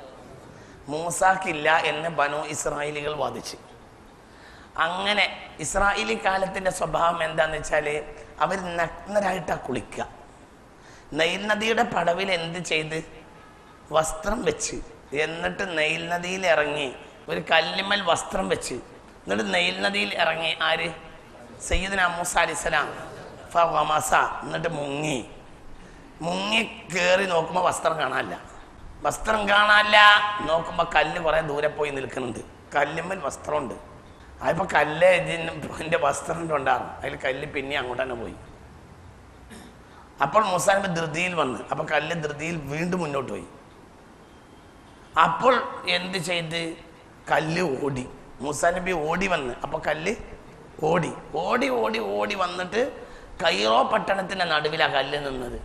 മൂസാക്കില്ല എന്ന് ബനു ഇസ്രായേലികൾ വാദിച്ചു അങ്ങനെ ഇസ്രായേലി കാലത്തിന്റെ സ്വഭാവം എന്താന്ന് വെച്ചാൽ അവർ നഗ്നരായിട്ടാ കുളിക്കുക നെയിൽ നദിയുടെ പടവിൽ എന്ത് ചെയ്ത് വസ്ത്രം വെച്ച് എന്നിട്ട് നെയിൽ നദിയിൽ ഇറങ്ങി ഒരു കല്ലിമ്മൽ വസ്ത്രം വെച്ച് എന്നിട്ട് നെയിൽ നദിയിൽ ഇറങ്ങി ആര് സയ്യിദിന മൂസ അലിസ്ലാം ഫമസ എന്നിട്ട് മുങ്ങി മുങ്ങി കയറി നോക്കുമ്പോൾ വസ്ത്രം കാണാനില്ല വസ്ത്രം കാണാനില്ല നോക്കുമ്പോൾ കല്ല് കുറേ ദൂരെ പോയി നിൽക്കുന്നുണ്ട് കല്ലുമ്മൽ വസ്ത്രമുണ്ട് അതിപ്പോൾ കല്ല് ഇതിൻ്റെ വസ്ത്രം ഉണ്ടാകും അതിൽ കല്ല് പിന്നെ അങ്ങോട്ട് തന്നെ പോയി അപ്പോൾ മുസാനബി ധൃതിയിൽ വന്ന് അപ്പോൾ കല്ല് ധൃതിയിൽ വീണ്ടും മുന്നോട്ട് പോയി അപ്പോൾ എന്ത് ചെയ്ത് കല്ല് ഓടി മുസാനബി ഓടി വന്ന് അപ്പോൾ കല്ല് ഓടി ഓടി ഓടി ഓടി വന്നിട്ട് കൈറോ പട്ടണത്തിന്റെ നടുവിലാ കല്ല് നിന്നത്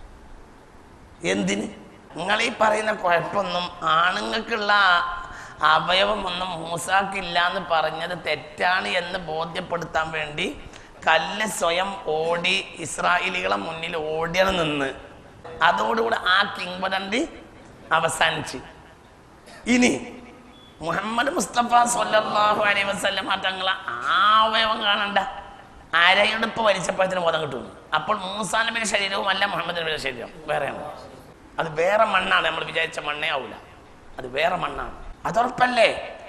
എന്തിന് നിങ്ങൾ ഈ പറയുന്ന കുഴപ്പമൊന്നും ആണുങ്ങൾക്കുള്ള അവയവമൊന്നും മൂസാക്കില്ല എന്ന് പറഞ്ഞത് തെറ്റാണ് എന്ന് ബോധ്യപ്പെടുത്താൻ വേണ്ടി കല്ല് സ്വയം ഓടി ഇസ്രായേലികളെ മുന്നിൽ ഓടിയാണ് നിന്ന് അതോടുകൂടെ ആ കിങ്വദന്തി അവസാനിച്ച് ഇനി മുഹമ്മദ് മുസ്തഫ സല്ലല്ലാഹു അലൈഹി വസല്ലം തങ്ങളെ ആ അവയവം കാണണ്ട അരയെടുപ്പ് വലിച്ചപ്പോഴത്തിന് ബോധം കിട്ടുന്നു അപ്പോൾ മൂസാ നബിയുടെ ശരീരവും അല്ല മുഹമ്മദ് നബിയുടെ ശരീരം വേറെയാണ് അത് വേറെ മണ്ണാണ് നമ്മൾ വിചാരിച്ച മണ്ണേ ആവൂല അത് വേറെ മണ്ണാണ് അതുറപ്പല്ലേ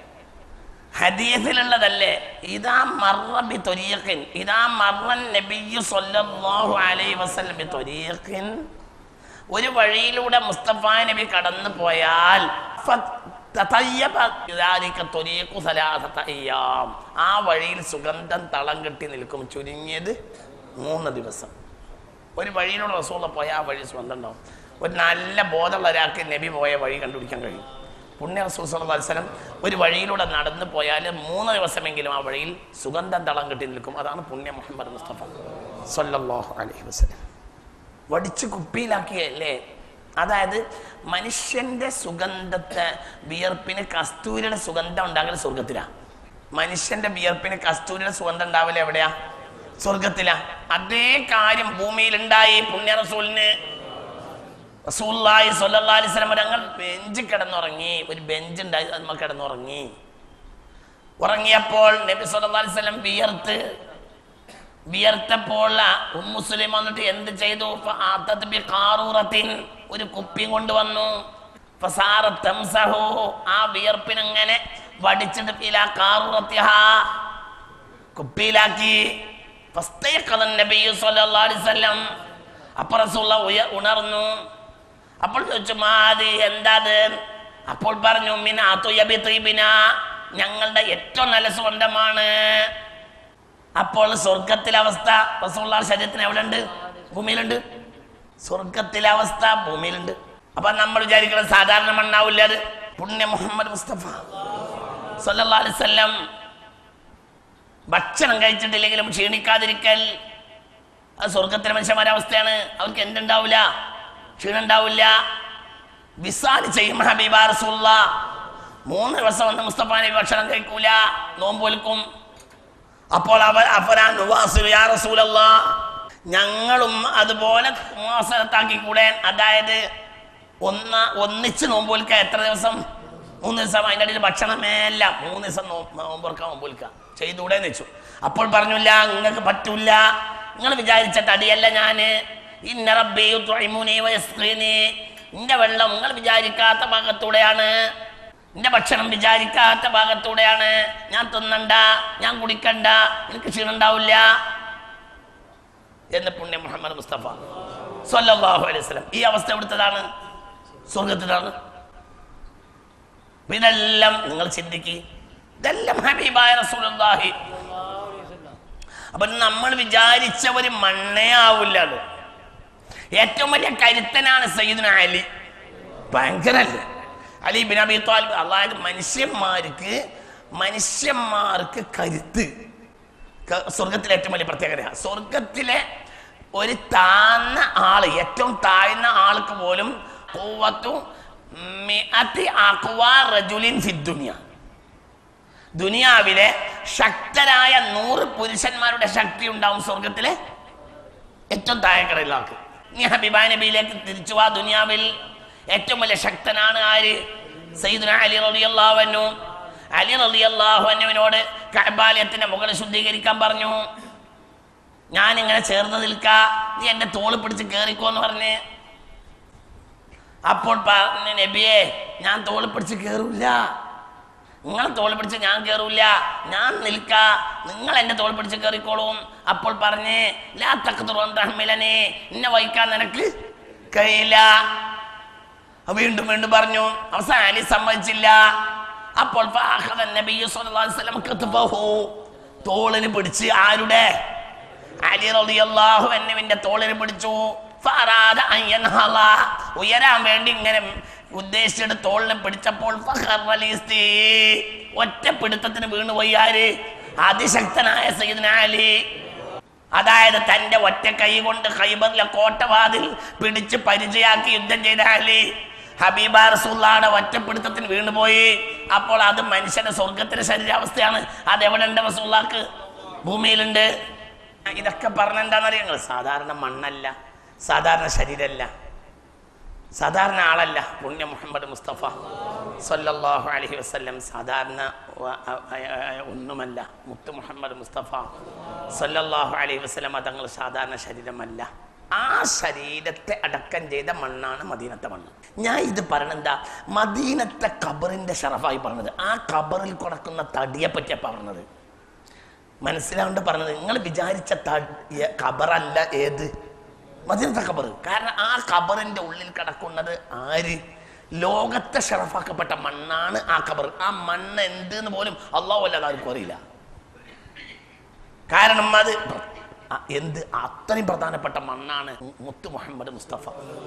ഹദീസിലുള്ളതല്ലേ ഇതാ മറ ബി ത്വരീഖിൻ ഇതാ മറൻ നബിയ്യു സ്വല്ലല്ലാഹു അലൈഹി വസല്ലം ബി ത്വരീഖിൻ ഒരു വഴിയിലൂടെ മുസ്തഫ നബി കടന്നു പോയാൽ ഫതയ്യബ ذلك الطريق ثلاثة أيام. ആ വഴിയിൽ സുഗന്ധം തളം കെട്ടി നിൽക്കും ചുരുങ്ങിയത് മൂന്ന് ദിവസം ഒരു വഴിയിലൂടെ റസൂള്ള പോയാൽ ആ വഴി സുഗന്ധം ഉണ്ടാവും ഒരു നല്ല ബോധമുള്ള ഒരാൾക്ക് നബി പോയ വഴി കണ്ടുപിടിക്കാൻ കഴിയും പുണ്യ റസൂൽ സല്ലല്ലാഹു അലൈഹി വസല്ലം ഒരു വഴിയിലൂടെ നടന്നു പോയാൽ മൂന്ന് ദിവസമെങ്കിലും ആ വഴിയിൽ സുഗന്ധം തളം കെട്ടി നിൽക്കും അതാണ് പുണ്യ മുഹമ്മദ് മുസ്തഫ സല്ലല്ലാഹു അലൈഹി വസല്ലം വടിച്ച് കുപ്പിയിലാക്കിയല്ലേ അതായത് മനുഷ്യന്റെ സുഗന്ധത്തെ വിയർപ്പിന് കസ്തൂരിയുടെ സുഗന്ധം ഉണ്ടാകൽ സ്വർഗത്തിലാണ് മനുഷ്യന്റെ വിയർപ്പിന് കസ്തൂരിയുടെ സുഗന്ധം ഉണ്ടാവില്ല എവിടെയാ സ്വർഗത്തിലാ അതേ കാര്യം ഭൂമിയിൽ ഉണ്ടായി പുണ്യ റസൂലിന് റസൂല്ലായി സല്ലല്ലാഹു അലൈഹി വസല്ലം ഞങ്ങൾ ബെഞ്ച് കിടന്നുറങ്ങി ഒരു ബെഞ്ച് ഉണ്ടായി നമ്മൾ കിടന്നുറങ്ങി ഉറങ്ങിയപ്പോൾ നബി സല്ലല്ലാഹു അലൈഹി വസല്ലം വിയർത്ത് വിയർത്തപ്പോൾ ഉമ്മുസ്ലിം വന്നിട്ട് എന്ത് ചെയ്തു ഫആത്തത് ബി ഖാറൂറത്തിൻ ഒരു കുപ്പി കൊണ്ടുവന്നു ഫസാറത്ത് തംസഹു ആ വിയർപ്പിനങ്ങനെ വടിച്ചിട്ട് ഇലാ ഖാറൂറത്തിഹാ കുപ്പിയിലാക്കി ഫസ്തയഖദ നബിയ്യു സ്വല്ലല്ലാഹു അലൈഹി വസല്ലം അപ്പോൾ റസൂലുള്ള ഉയ- ഉണർന്നു അപ്പോൾ ചോദിച്ചു മാതി എന്താത് അപ്പോൾ പറഞ്ഞു മിന അതുയബി തീബിന ഞങ്ങളുടെ ഏറ്റവും നല്ല സ്വന്തമാണ് അപ്പോൾ സ്വർഗത്തിലെ അവസ്ഥ റസൂള്ള ശരീരത്തിന് എവിടെ ഉണ്ട് ഭൂമിയിലുണ്ട് സ്വർഗത്തിലെ അവസ്ഥ ഭൂമിയിലുണ്ട് അപ്പൊ നമ്മൾ വിചാരിക്കുന്നത് സാധാരണ മണ്ണാവില്ല അത് പുണ്യ മുഹമ്മദ് മുസ്തഫ സല്ലല്ലാഹു അലൈഹി വസല്ലം ഭക്ഷണം കഴിച്ചിട്ടില്ലെങ്കിലും ക്ഷീണിക്കാതിരിക്കൽ അത് സ്വർഗത്തിലെ മനുഷ്യന്മാരുടെ അവസ്ഥയാണ് അവർക്ക് എന്തുണ്ടാവില്ല ക്ഷീണം ഉണ്ടാവില്ല വിസാല് ചെയ്യും ഹബീബ റസൂള്ള മൂന്ന് ദിവസം വന്ന് മുസ്തഫ നബി ഭക്ഷണം കഴിക്കൂല നോമ്പ് വിൽക്കും അപ്പോൾ അവർ അഫരാൻ നുവാസിൽ യാ റസൂലല്ലാ ഞങ്ങളും അതുപോലെ മാസത്താക്കി കൂടെ അതായത് ഒന്ന് ഒന്നിച്ച് നോമ്പോൽക്ക എത്ര ദിവസം മൂന്ന് ദിവസം അതിൻ്റെ ഇടയിൽ ഭക്ഷണമേ അല്ല മൂന്ന് ദിവസം നോമ്പോർക്കാൻ നോമ്പോൽക്ക ചെയ്തുകൂടെ എന്ന് വെച്ചു അപ്പോൾ പറഞ്ഞില്ല നിങ്ങൾക്ക് പറ്റൂല നിങ്ങൾ വിചാരിച്ച തടിയല്ല ഞാന് ഇന്ന റബ്ബി യുത്ഇമുനി വയസ്ഖീനി ഇന്റെ വെള്ളം നിങ്ങൾ വിചാരിക്കാത്ത ഭാഗത്തൂടെയാണ് എന്റെ ഭക്ഷണം വിചാരിക്കാത്ത ഭാഗത്തൂടെയാണ് ഞാൻ തിന്നണ്ട ഞാൻ കുടിക്കണ്ട എനിക്ക് ക്ഷീണം ഉണ്ടാവില്ല എന്ന് പുണ്യ മുഹമ്മദ് മുസ്തഫ സല്ലല്ലാഹു അലൈഹി വസല്ലം ഈ അവസ്ഥ എവിടുത്തതാണ് സ്വർഗത്തിലാണ് അപ്പൊ ഇതെല്ലാം നിങ്ങൾ ചിന്തിക്ക് ഇതെല്ലാം ഹബീബായ റസൂലുള്ളാഹി അപ്പൊ നമ്മൾ വിചാരിച്ച ഒരു മണ്ണേ ആവില്ല അത് ഏറ്റവും വലിയ കരുത്തനാണ് സയ്യിദ്ന അലി ഭയങ്കരല്ലേ അലി ബിൻ അബി താലിബ് അതായത് മനുഷ്യന്മാർക്ക് മനുഷ്യന്മാർക്ക് കരുത്ത് ക- സ്വർഗത്തിലെ ഏറ്റവും വലിയ പ്രത്യേകത സ്വർഗത്തിലെ ഒരു താഴ്ന്ന ആള് ഏറ്റവും താഴ്ന്ന ആൾക്ക് പോലും ഖുവ്വത്തു മിഅത്തി അഖ്വാ റജുലിൻ ഫിദ്ദുനിയ ദുനിയാവിലെ ശക്തരായ നൂറ് പുരുഷന്മാരുടെ ശക്തി ഉണ്ടാവും സ്വർഗത്തിലെ ഏറ്റവും താഴെക്കടയിലുള്ള ആൾക്ക് നീ ഹബീബ നബിയിലേക്ക് തിരിച്ചു വാ ദുനിയാവിൽ ഏറ്റവും വലിയ ശക്തനാണ് ആര് സയ്യിദുന അലി റളിയല്ലാഹു അൻഹു അലി റളിയല്ലാഹു അൻഹുവിനോട് കഅബാലയത്തിന്റെ മുകളിൽ ശുദ്ധീകരിക്കാൻ പറഞ്ഞു ഞാൻ ഇങ്ങനെ ചേർന്ന് നിൽക്ക നീ എന്റെ തോള് പിടിച്ച് കേറിക്കോ എന്ന് പറഞ്ഞ് അപ്പോൾ പറഞ്ഞു നബിയെ ഞാൻ തോള് പിടിച്ച് കേറൂല നിങ്ങൾ തോൾ പിടിച്ച് ഞാൻ കയറൂല ഞാൻ നിൽക്ക നിങ്ങൾ എന്റെ തോൾ പിടിച്ച് കയറിക്കോളും അപ്പോൾ പറഞ്ഞ് ലാ തക്കത്തുറമിലനെ എന്നെ വഹിക്കാൻ നിനക്ക് കഴിയില്ല അപ്പൊ വീണ്ടും വീണ്ടും പറഞ്ഞു അവസാനം അലി സമ്മതിച്ചില്ല അപ്പോൾ ഫാഖദ നബിയ്യു സ്വല്ലല്ലാഹു അലൈഹി വസല്ലം കത്ബഹു. തോളിന് പിടിച്ച് ആരുടെ അലി റളിയല്ലാഹു അൻഹുവിന്റെ തോളിന് പിടിച്ചു ഫഅറാദ അൻ യൻഹള. ഉയരാൻ വേണ്ടി ഇങ്ങനെ ഉദ്ദേശിച്ചിട്ട് തോളിനെ പിടിച്ചപ്പോൾ ഫഖറ ലിസ്തി. ഒറ്റ പിടുത്തത്തിന് വീണുപോയി ആര് അതിശക്തനായ സയ്യിദ്ന അലി അതായത് തന്റെ ഒറ്റ കൈ കൊണ്ട് ഖൈബറിലെ കോട്ടവാതിൽ പിടിച്ച് പരിചയാക്കി യുദ്ധം ചെയ്ത അലി ഹബീബ റസൂള്ളാടെ ഒറ്റപ്പിടുത്തത്തിന് വീണുപോയി അപ്പോൾ അത് മനുഷ്യന്റെ സ്വർഗത്തിന്റെ ശരീരാവസ്ഥയാണ് അത് എവിടെ ഉണ്ട് റസൂള്ളാക്ക് ഭൂമിയിലുണ്ട് ഇതൊക്കെ പറഞ്ഞെന്താണെന്നറിയാം നിങ്ങൾ സാധാരണ മണ്ണല്ല സാധാരണ ശരീരമല്ല സാധാരണ ആളല്ല പുണ്യ മുഹമ്മദ് മുസ്തഫ സല്ലല്ലാഹു അലൈഹി വസല്ലം സാധാരണ വ- അ- അ- അ- ഒന്നുമല്ല മുത്ത് മുഹമ്മദ് മുസ്തഫ സല്ലല്ലാഹു അലൈഹി വസല്ലം തങ്ങൾ സാധാരണ ശരീരമല്ല ആ ശരീരത്തെ അടക്കം ചെയ്ത മണ്ണാണ് മദീനത്തെ മണ്ണ് ഞാൻ ഇത് പറയണെന്താ മദീനത്തെ ഖബറിന്റെ ഷറഫായി പറഞ്ഞത് ആ ഖബറിൽ കൊടുക്കുന്ന തടിയെ പറ്റിയാ പറഞ്ഞത് മനസ്സിലാവേണ്ട പറഞ്ഞത് നിങ്ങൾ വിചാരിച്ച തടി ഖബറല്ല ഏത് മദീനത്തെ ഖബർ കാരണം ആ ഖബറിന്റെ ഉള്ളിൽ കിടക്കുന്നത് ആര് ലോകത്തെ ഷറഫാക്കപ്പെട്ട മണ്ണാണ് ആ ഖബർ ആ മണ്ണ് എന്ത് എന്ന് പോലും അള്ളാഹു അല്ലാതെ ആർക്കും അറിയില്ല കാരണം അത് ആ എന്ത് അത്രയും പ്രധാനപ്പെട്ട മണ്ണാണ് മുത്ത് മുഹമ്മദ് മുസ്തഫ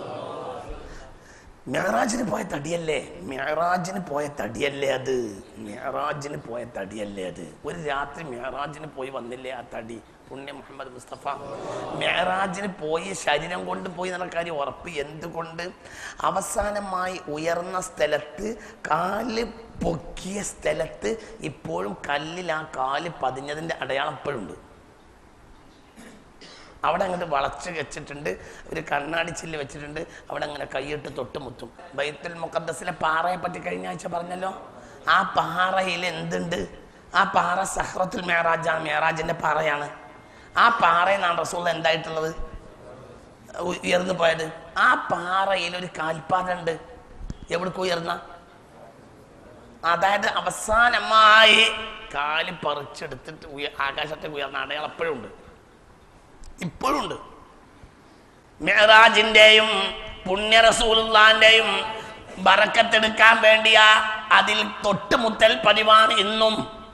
മെഹറാജിന് പോയ തടിയല്ലേ മെഹറാജിന് പോയ തടിയല്ലേ അത് മെഹറാജിന് പോയ തടിയല്ലേ അത് ഒരു രാത്രി മെഹറാജിന് പോയി വന്നില്ലേ ആ തടി പുണ്യ മുഹമ്മദ് മുസ്തഫ മെഹറാജിന് പോയി ശരീരം കൊണ്ട് പോയി എന്നുള്ള കാര്യം ഉറപ്പ് എന്തുകൊണ്ട് അവസാനമായി ഉയർന്ന സ്ഥലത്ത് കാല് പൊക്കിയ സ്ഥലത്ത് ഇപ്പോഴും കല്ലിൽ ആ കാല് പതിഞ്ഞതിൻ്റെ അടയാളം ഇപ്പോഴുണ്ട് അവിടെ അങ്ങോട്ട് വളച്ച് വെച്ചിട്ടുണ്ട് ഒരു കണ്ണാടി ചില്ല് വെച്ചിട്ടുണ്ട് അവിടെ അങ്ങനെ കൈയിട്ട് തൊട്ട് മുത്തും ബൈത്തുൽ മുഖദ്ദസിലെ പാറയെ പറ്റി കഴിഞ്ഞ ആഴ്ച പറഞ്ഞല്ലോ ആ പാറയിൽ എന്തുണ്ട് ആ പാറ സഹ്റത്തുൽ മേറാജാണ് മേറാജിന്റെ പാറയാണ് ആ പാറയിലാണ് റസൂൽ എന്തായിട്ടുള്ളത് ഉ- ഉയർന്നു പോയത് ആ പാറയിൽ ഒരു കാൽപ്പാടുണ്ട് എവിടേക്ക് ഉയർന്ന അതായത് അവസാനമായി കാല് പറിച്ചെടുത്തിട്ട് ഉയ ആകാശത്തേക്ക് ഉയർന്ന അടയാളം എപ്പോഴും ഉണ്ട് ഇപ്പോഴുണ്ട് മെഹറാജിന്റെയും പുണ്യ റസൂലുള്ളാന്റെയും ബറക്കത്തെടുക്കാൻ വേണ്ടിയ അതിൽ തൊട്ടുമുത്തൽ പതിവാണ് ഇന്നും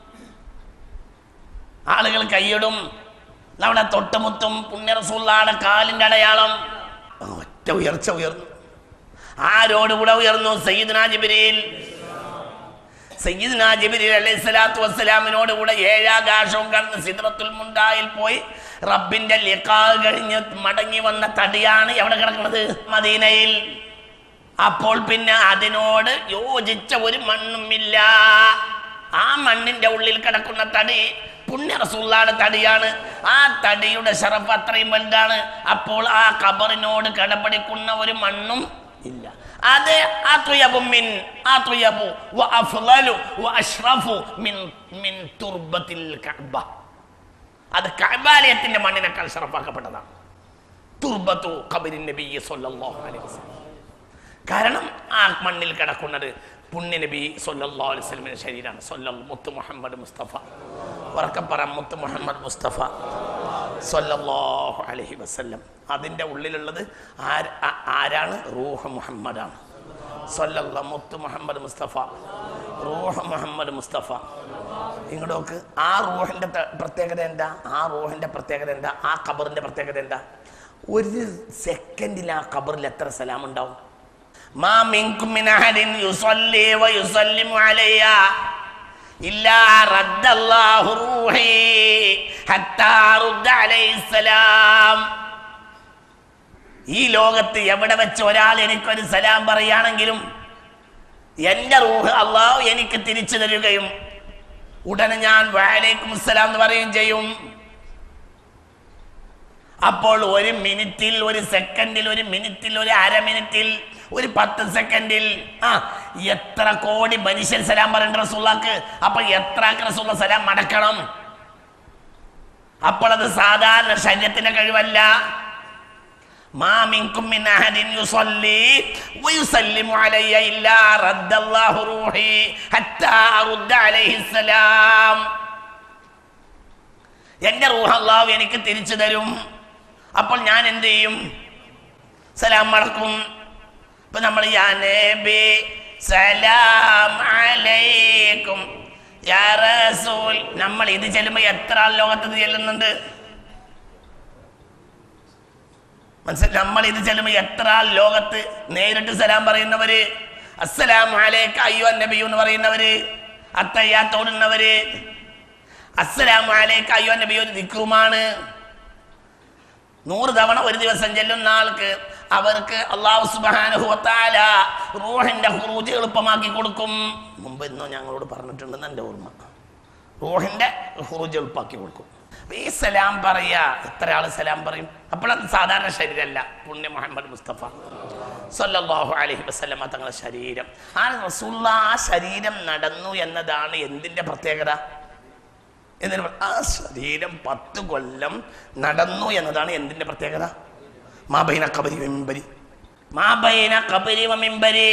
ആളുകൾ കൈയിടും അവിടെ തൊട്ടുമുത്തും പുണ്യ റസൂലുള്ളാന്റെ കാലിന്റെ അടയാളം ഒറ്റ ഉയർച്ച ഉയർന്നു ആരോടുകൂടെ ഉയർന്നു സയ്യിദ്ന ജിബ്രീൽ സയ്യിദ്ന ജിബ്രീൽ അലൈഹി സ്വലാത്തു വസ്സലാമിനോട് കൂടെ ഏഴാകാശവും കടന്ന് സിദ്റത്തുൽ മുണ്ടായിൽ പോയി റബ്ബിന്റെ ലിഖാ കഴിഞ്ഞ് മടങ്ങി വന്ന തടിയാണ് എവിടെ കിടക്കുന്നത് മദീനയിൽ അപ്പോൾ പിന്നെ അതിനോട് യോജിച്ച ഒരു മണ്ണുമില്ല ആ മണ്ണിന്റെ ഉള്ളിൽ കിടക്കുന്ന തടി പുണ്യ റസൂള്ളാടെ തടിയാണ് ആ തടിയുടെ ഷറഫ് അത്രയും വലുതാണ് അപ്പോൾ ആ ഖബറിനോട് കിടപിടിക്കുന്ന ഒരു മണ്ണും ഇല്ല അത് അത്വയബു മിൻ അത്വയബു വ അഫ്ളലു വ അഷ്റഫു മിൻ മിൻ തുർബത്തിൽ കഅബ അത് കഅബാലയത്തിന്റെ മണ്ണിനേക്കാൾ ഷറഫാക്കപ്പെട്ടതാണ് തുർബത്തു ഖബറിൻ നബി സല്ലല്ലാഹു അലൈഹി വസല്ലം കാരണം ആ മണ്ണിൽ കിടക്കുന്നത് പുണ്യ നബി സല്ലല്ലാഹു അലൈഹി വസല്ലമിന്റെ ശരീരമാണ് സല്ലൽ മുത്ത് മുഹമ്മദ് മുസ്തഫ ഉറക്കപ്പറ മുത്ത് മുഹമ്മദ് മുസ്തഫ സല്ലല്ലാഹു അലൈഹി വസല്ലം അതിൻ്റെ ഉള്ളിലുള്ളത് ആര്- ആ- ആരാണ് റൂഹ് മുഹമ്മദാണ് സല്ലല്ല മുത്ത് മുഹമ്മദ് മുസ്തഫ റൂഹ് മുഹമ്മദ് മുസ്തഫ ഇങ്ങോട്ട് ആ റൂഹിന്റെ ത- പ്രത്യേകത എന്താ ആ റൂഹിന്റെ പ്രത്യേകത എന്താ ആ ഖബറിന്റെ പ്രത്യേകത എന്താ ഒരു സെക്കൻഡിൽ ആ ഖബറിൽ എത്ര സലാം ഉണ്ടാവും മാ മിൻകും മിൻ അഹദിൻ യുസല്ലി വ യുസല്ലിമു അലയ്യ ഇല്ലാ റദ്ദല്ലാഹു റൂഹി ഹത്താ റുദ്ദ അലൈഹിസ്സലാം ഈ ലോകത്ത് എവിടെ വെച്ച് ഒരാൾ എനിക്കൊരു സലാം പറയുകയാണെങ്കിലും എന്റെ റൂഹ് അള്ളാഹു എനിക്ക് തിരിച്ചു തരികയും ഉടനെ ഞാൻ വാലേക്കും സലാം എന്ന് പറയുകയും ചെയ്യും അപ്പോൾ ഒരു മിനിറ്റിൽ ഒരു സെക്കൻഡിൽ ഒരു മിനിറ്റിൽ ഒരു അര മിനിറ്റിൽ ഒരു പത്ത് സെക്കൻഡിൽ ആ എത്ര കോടി മനുഷ്യൻ സലാം പറയേണ്ട റസൂള്ളക്ക് അപ്പൊ എത്ര റസൂള്ള സലാം മടക്കണം അപ്പോൾ അത് സാധാരണ ശരീരത്തിന്റെ കഴിവല്ല ما منكم من أحد يصلي ويسلم علي إلا رد الله روحي حتى أرد عليه السلام എന്റെ റൂഹ് അള്ളാഹു എനിക്ക് തിരിച്ചു തരും അപ്പോൾ ഞാൻ എന്ത് ചെയ്യും സലാം മടക്കും ഇപ്പൊ നമ്മൾ യാ നബി സലാം അലൈക്കും യാ റസൂൽ നമ്മൾ ഇത് ചെല്ലുമ്പോൾ എത്ര ആൾ ലോകത്ത് ഇത് ചെല്ലുന്നുണ്ട് മനസ്സിലായി നമ്മൾ ഇത് ചെല്ലുമ്പോൾ എത്ര ആൾ ലോകത്ത് നേരിട്ട് സലാം പറയുന്നവര് അസ്സലാം അലൈക്ക അയ്യോ നബിയു എന്ന് പറയുന്നവര് അത്തയ്യാത്തോടുന്നവര് അസ്സലാം അലൈക്ക അയ്യോ നബിയു ദിക്റുമാണ് നൂറ് തവണ ഒരു ദിവസം ചെല്ലുന്ന ആൾക്ക് അവർക്ക് അള്ളാഹു സുബാനുഹുവത്താല റൂഹിന്റെ ഹുറൂജ് എളുപ്പമാക്കി കൊടുക്കും മുമ്പ് ഇന്നോ ഞങ്ങളോട് പറഞ്ഞിട്ടുണ്ടെന്ന് എൻ്റെ ഓർമ്മ റൂഹിന്റെ ഹുറൂജ് എളുപ്പമാക്കി കൊടുക്കും അപ്പൊ ഈ സലാം പറയാ എത്ര ആള് സലാം പറയും അപ്പോഴത് സാധാരണ ശരീരമല്ല പുണ്യ മുഹമ്മദ് മുസ്തഫ സല്ലല്ലാഹു അലൈഹി വസല്ലമ തങ്ങളുടെ ശരീരം ആ റസൂള്ള ആ ശരീരം നടന്നു എന്നതാണ് എന്തിന്റെ പ്രത്യേകത എന്നിട്ട് പറ- ആ ശരീരം പത്ത് കൊല്ലം നടന്നു എന്നതാണ് എന്തിന്റെ പ്രത്യേകത മാബൈന കബരി മിമ്പരി മാബൈന കബരി മിമ്പരി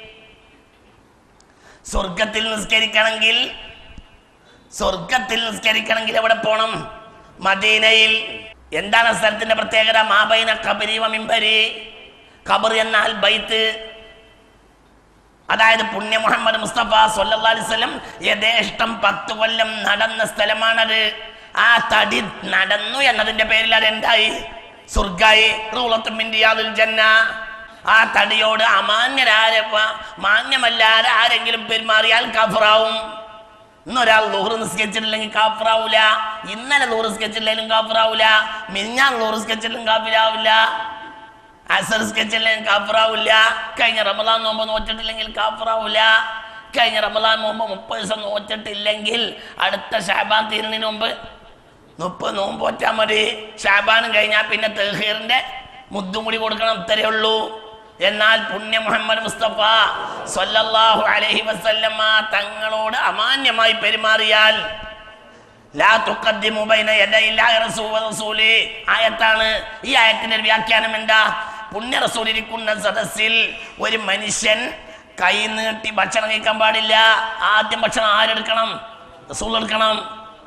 സ്വർഗത്തിൽ നിസ്കരിക്കണമെങ്കിൽ സ്വർഗത്തിൽ നിസ്കരിക്കണമെങ്കിൽ എവിടെ പോണം മദീനയിൽ എന്താണ് ആ സ്ഥലത്തിന്റെ പ്രത്യേകത മാബൈന കബരി മിമ്പരി ഖബർ എന്നാൽ ബൈത്ത് അതായത് പുണ്യ മുഹമ്മദ് മുസ്തഫ സല്ലല്ലാഹു അലൈഹി വസല്ലം യഥേഷ്ടം പത്ത് കൊല്ലം നടന്ന സ്ഥലമാണത് ആ തടി നടന്നു എന്നതിന്റെ പേരിൽ അത് എന്തായി സ്വർഗായി റൂളത്തും ഇന്ത്യയാതുൽ ജന്ന ആ തടിയോട് അമാന്യരാരെ മാന്യമല്ലാതെ ആരെങ്കിലും പെരുമാറിയാൽ കഫറാവും ഇന്നൊരാൾ ലോറ് നിസ്കരിച്ചിട്ടില്ലെങ്കിൽ കാഫറാവൂല ഇന്നലെ ലോറ് നിസ്കരിച്ചിട്ടില്ലെങ്കിലും കാഫറാവൂല മിഞ്ഞാൻ ലോറ് നിസ്കരിച്ചിട്ടില്ലെങ്കിൽ കാഫിലാവില്ല അസർ സ്കെച്ചില്ലെങ്കിൽ കാഫറാവില്ല കഴിഞ്ഞ റമദാൻ നോമ്പ് നോറ്റിട്ടില്ലെങ്കിൽ കാഫറാവില്ല കഴിഞ്ഞ റമദാൻ നോമ്പ് മുപ്പത് ദിവസം നോറ്റിട്ടില്ലെങ്കിൽ അടുത്ത ഷാബാൻ തീരുന്നതിന് മുമ്പ് മുപ്പത് നോമ്പ് നോറ്റാൽ മതി ഷാബാനും കഴിഞ്ഞാൽ പിന്നെ തെഹീറിന്റെ മുദ്ദും കൂടി കൊടുക്കണം ഇത്രയേ ഉള്ളൂ എന്നാൽ പുണ്യ മുഹമ്മദ് മുസ്തഫ സല്ലല്ലാഹു അലൈഹി വസല്ലമ തങ്ങളോട് അമാന്യമായി പെരുമാറിയാൽ ലാ തുഖദ്ദിമു ബൈന യദയില്ലാഹി റസൂ- റസൂലി ആയത്താണ് ഈ ആയത്തിന്റെ ഒരു വ്യാഖ്യാനം എന്താ പുണ്യ റസൂൽ ഇരിക്കുന്ന സദസ്സിൽ ഒരു മനുഷ്യൻ കൈ നീട്ടി ഭക്ഷണം കഴിക്കാൻ പാടില്ല ആദ്യം ഭക്ഷണം ആരെടുക്കണം റസൂൽ എടുക്കണം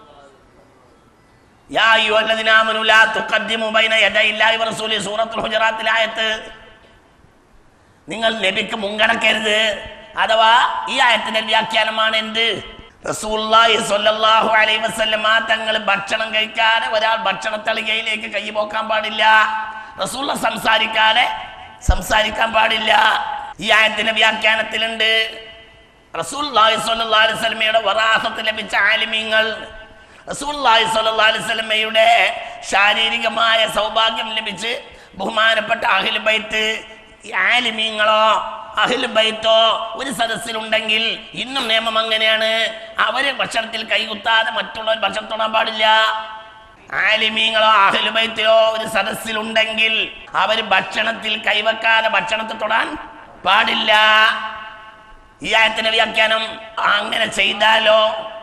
യാ അയ്യുഹല്ലദീന ആമനു ലാ തുഖദ്ദിമു ബൈന യദയില്ലാഹി വറസൂലി സൂറത്തുൽ ഹുജറാത്തിലെ ആയത്ത് നിങ്ങൾ നബിക്ക് മുൻകടക്കരുത് അഥവാ ഈ ആയത്തിന്റെ ഒരു വ്യാഖ്യാനമാണ് എന്ത് റസൂലുള്ളാഹി സ്വല്ലല്ലാഹു അലൈഹി വസല്ലമ തങ്ങൾ ഭക്ഷണം കഴിക്കാതെ ഒരാൾ ഭക്ഷണത്തളികയിലേക്ക് കൈ പോക്കാൻ പാടില്ല റസൂള്ള സംസാരിക്കാതെ സംസാരിക്കാൻ പാടില്ല ഈ ആയത്തിന്റെ വ്യാഖ്യാനത്തിലുണ്ട് റസൂലുള്ളാഹി സ്വല്ലല്ലാഹു അലൈഹി വസല്ലമയുടെ വറാസത്ത് ലഭിച്ച ആലിമീങ്ങൾ റസൂലുള്ളാഹി സ്വല്ലല്ലാഹു അലൈഹി വസല്ലമയുടെ ശാരീരികമായ സൗഭാഗ്യം ലഭിച്ച് ബഹുമാനപ്പെട്ട അഖിൽ ബൈത്ത് ഈ ആലിമീങ്ങളോ അഹിൽ ബൈത്തോ ഒരു സദസ്സിലുണ്ടെങ്കിൽ ഇന്നും നിയമം അങ്ങനെയാണ് അവര് ഭക്ഷണത്തിൽ കൈകുത്താതെ മറ്റുള്ളവർ ഭക്ഷണം തൊടാൻ പാടില്ല ആലിമീങ്ങളോ അഹിൽ ബൈത്തിലോ ഒരു സദസ്സിലുണ്ടെങ്കിൽ അവര് ഭക്ഷണത്തിൽ കൈവെക്കാതെ ഭക്ഷണത്തെ തൊടാൻ പാടില്ല ഈ ആയത്തിന്റെ വ്യാഖ്യാനം അങ്ങനെ ചെയ്താലോ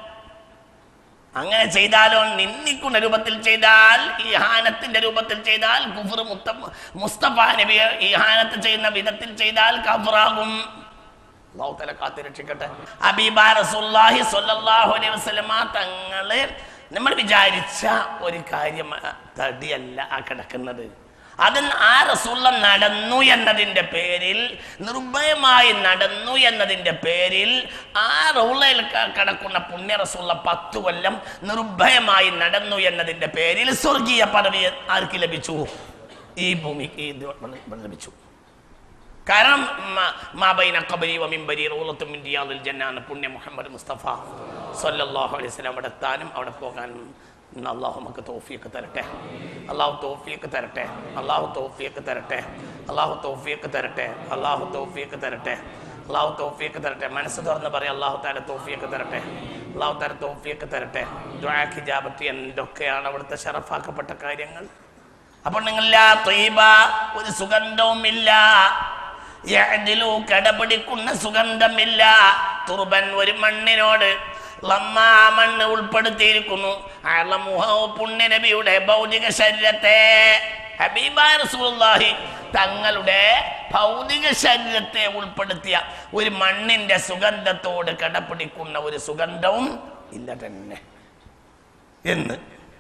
അങ്ങനെ ചെയ്താലോ നിന്ദിക്കുന്ന രൂപത്തിൽ ചെയ്താൽ ഈ ഹാനത്തിന്റെ രൂപത്തിൽ ചെയ്താൽ കുഫർ മുത്ത മുസ്തഫ നബി ഈ ഹാനത്ത് ചെയ്യുന്ന വിധത്തിൽ ചെയ്താൽ കഫറാകും അല്ലാഹു തആല കാത്ത് രക്ഷിക്കട്ടെ ഹബീബ റസൂലുള്ളാഹി സ്വല്ലല്ലാഹു അലൈഹി വസല്ലമ തങ്ങള് നമ്മൾ വിചാരിച്ച ഒരു കാര്യം ആ, തടിയല്ല ആ കിടക്കുന്നത് അത് ആ റസൂള്ള നടന്നു എന്നതിന്റെ പേരിൽ നിർഭയമായി നടന്നു എന്നതിന്റെ പേരിൽ ആ റൗളയിൽ ക- കിടക്കുന്ന പുണ്യ റസൂള്ള പത്തു കൊല്ലം നിർഭയമായി നടന്നു എന്നതിന്റെ പേരിൽ സ്വർഗീയ പദവി ആർക്ക് ലഭിച്ചു ഈ ഭൂമിക്ക് ഇത് ലഭിച്ചു കാരണം മ- മാ ബൈന ഖബരി വ മിൻബരി റൗളത്തും മിൻ റിയാദിൽ ജന്ന എന്ന പുണ്യ മുഹമ്മദ് മുസ്തഫ സല്ലല്ലാഹു അലൈഹി വസല്ലം അവിടെ എത്താനും അവിടെ പോകാനും ഇന്ന് അള്ളാഹു നമുക്ക് തോഫിയൊക്കെ തരട്ടെ അള്ളാഹു തോഫിയൊക്കെ തരട്ടെ അള്ളാഹു തോഫിയൊക്കെ തരട്ടെ അള്ളാഹു തോഫിയൊക്കെ തരട്ടെ അള്ളാഹു തോഫിയൊക്കെ തരട്ടെ അള്ളാഹു തോഫിയൊക്കെ തരട്ടെ മനസ്സ് തുറന്ന് പറയാം അള്ളാഹു താല തോഫിയൊക്കെ തരട്ടെ അള്ളാഹു താല തോഫിയൊക്കെ തരട്ടെ ദ്വാഖിജാബത്ത് എന്തൊക്കെയാണ് അവിടുത്തെ ഷറഫാക്കപ്പെട്ട കാര്യങ്ങൾ അപ്പോൾ നിങ്ങളില്ല ത്വയ്ബ ഒരു സുഗന്ധവുമില്ല യഅ്ദിലു കടപിടിക്കുന്ന സുഗന്ധമില്ല തുർബൻ ഒരു മണ്ണിനോട് ലമ്മ ആ മണ്ണ് ഉൾപ്പെടുത്തിയിരിക്കുന്നു അളമുഹോ പുണ്യ നബിയുടെ ഭൗതിക ശരീരത്തെ ഹബീബായ റസൂലുള്ളാഹി തങ്ങളുടെ ഭൗതിക ശരീരത്തെ ഉൾപ്പെടുത്തിയ ഒരു മണ്ണിന്റെ സുഗന്ധത്തോട് കടപിടിക്കുന്ന ഒരു സുഗന്ധവും ഇല്ല തന്നെ എന്ന്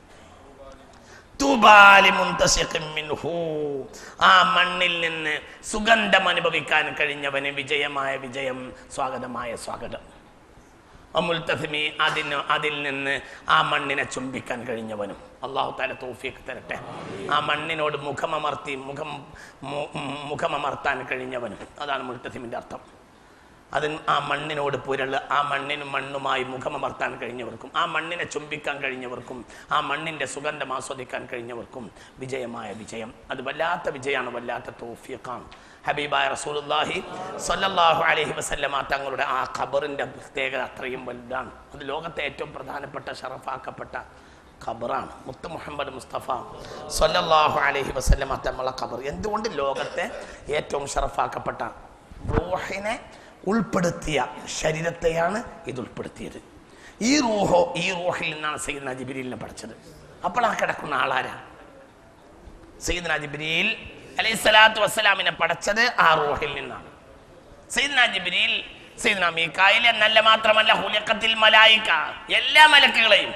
തൂബാലി മുന്തസിഖിൻ മിൻഹു. ആ മണ്ണിൽ നിന്ന് സുഗന്ധം അനുഭവിക്കാൻ കഴിഞ്ഞവന് വിജയമായ വിജയം സ്വാഗതമായ സ്വാഗതം അമുൽത്തഫിമി അതിന് അതിൽ നിന്ന് ആ മണ്ണിനെ ചുംബിക്കാൻ കഴിഞ്ഞവനും അള്ളാഹു താല തോഫിയൊക്കെ തരട്ടെ ആ മണ്ണിനോട് മുഖമമർത്തി മുഖം മു- മുഖമമർത്താൻ കഴിഞ്ഞവനും അതാണ് മുൽത്തഫിമിൻ്റെ അർത്ഥം അതിന് ആ മണ്ണിനോട് പുരള് ആ മണ്ണിനും മണ്ണുമായി മുഖമമർത്താൻ കഴിഞ്ഞവർക്കും ആ മണ്ണിനെ ചുംബിക്കാൻ കഴിഞ്ഞവർക്കും ആ മണ്ണിൻ്റെ സുഗന്ധം ആസ്വദിക്കാൻ കഴിഞ്ഞവർക്കും വിജയമായ വിജയം അത് വല്ലാത്ത വിജയമാണ് വല്ലാത്ത തോഫിയക്കാണ് ഹബീബായ റസൂലുല്ലാഹി സല്ലല്ലാഹു അലൈഹി വസല്ലമ തങ്ങളുടെ ആ ഖബറിൻ്റെ പ്രത്യേകത അത്രയും വലുതാണ് അത് ലോകത്തെ ഏറ്റവും പ്രധാനപ്പെട്ട ഷറഫാക്കപ്പെട്ട ഖബറാണ് മുത്ത് മുഹമ്മദ് മുസ്തഫ സല്ലല്ലാഹു അലൈഹി വസല്ലമ തങ്ങളെ ഖബർ എന്തുകൊണ്ട് ലോകത്തെ ഏറ്റവും ഷറഫാക്കപ്പെട്ട റൂഹിനെ ഉൾപ്പെടുത്തിയ ശരീരത്തെയാണ് ഇത് ഉൾപ്പെടുത്തിയത് ഈ റൂഹോ ഈ റൂഹിൽ നിന്നാണ് സയ്യിദ്ന ജിബിരിലിനെ പഠിച്ചത് അപ്പോൾ ആ കിടക്കുന്ന ആളാരാ സയ്യിദ്ന ജിബിരിൽ അലൈഹി സ്വലാത്തു വസ്സലാമിനെ പഠിച്ചത് ആ റൂഹിൽ നിന്നാണ് സയ്യിദ്ന ജിബിരിൽ സയ്യിദ്ന മീക്കായിൽ എന്നല്ല മാത്രമല്ല ഹുലക്കത്തിൽ മലായിക്ക എല്ലാ മലക്കുകളെയും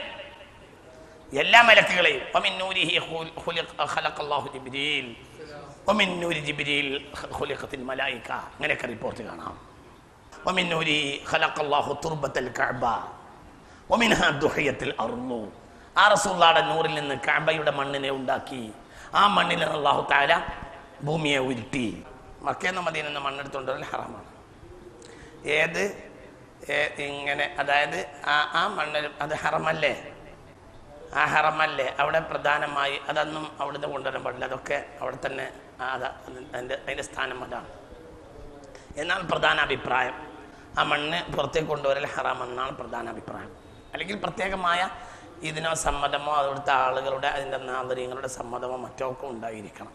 എല്ലാ മലക്കുകളെയും വമിൻ നൂരിഹി ഖുൽ- ഖുലിഖ- ഖലഖല്ലാഹു ജിബ്രീൽ വമിൻ നൂരി ജിബ്രീൽ ഖുലിഖത്തിൽ മലായിക അങ്ങനെയൊക്കെ റിപ്പോർട്ട് കാണാം വമിൻ നൂരി ഖലഖല്ലാഹു തുർബത്തൽ കഅബ വമിൻഹാ ദുഹിയത്തിൽ അർളു ആ റസൂലുള്ളാഹിയുടെ നൂറിൽ നിന്ന് കഅബയുടെ മണ്ണിനെ ഉണ്ടാക്കി ആ മണ്ണിൽ നിന്ന് അല്ലാഹു തആല ഭൂമിയെ ഉരുട്ടി മക്കയെന്ന മദീനെന്ന മണ്ണെടുത്തുകൊണ്ട് വരൽ ഹറാമാണ് ഏത് ഏ- ഇങ്ങനെ അതായത് ആ ആ മണ്ണിൽ അത് ഹറമല്ലേ ആ ഹറമല്ലേ അവിടെ പ്രധാനമായി അതൊന്നും അവിടുന്ന് കൊണ്ടുവരാൻ പാടില്ല അതൊക്കെ അവിടെ തന്നെ ആ അതാ അതിൻ്റെ അതിൻ്റെ സ്ഥാനം അതാണ് എന്നാൽ പ്രധാന അഭിപ്രായം ആ മണ്ണ് പുറത്തേക്ക് കൊണ്ടുവരൽ ഹറാം എന്നാണ് പ്രധാന അഭിപ്രായം അല്ലെങ്കിൽ പ്രത്യേകമായ ഇതിനോ സമ്മതമോ അവിടുത്തെ ആളുകളുടെ അതിൻ്റെ നാഗരികങ്ങളുടെ സമ്മതമോ മറ്റോ ഒക്കെ ഉണ്ടായിരിക്കണം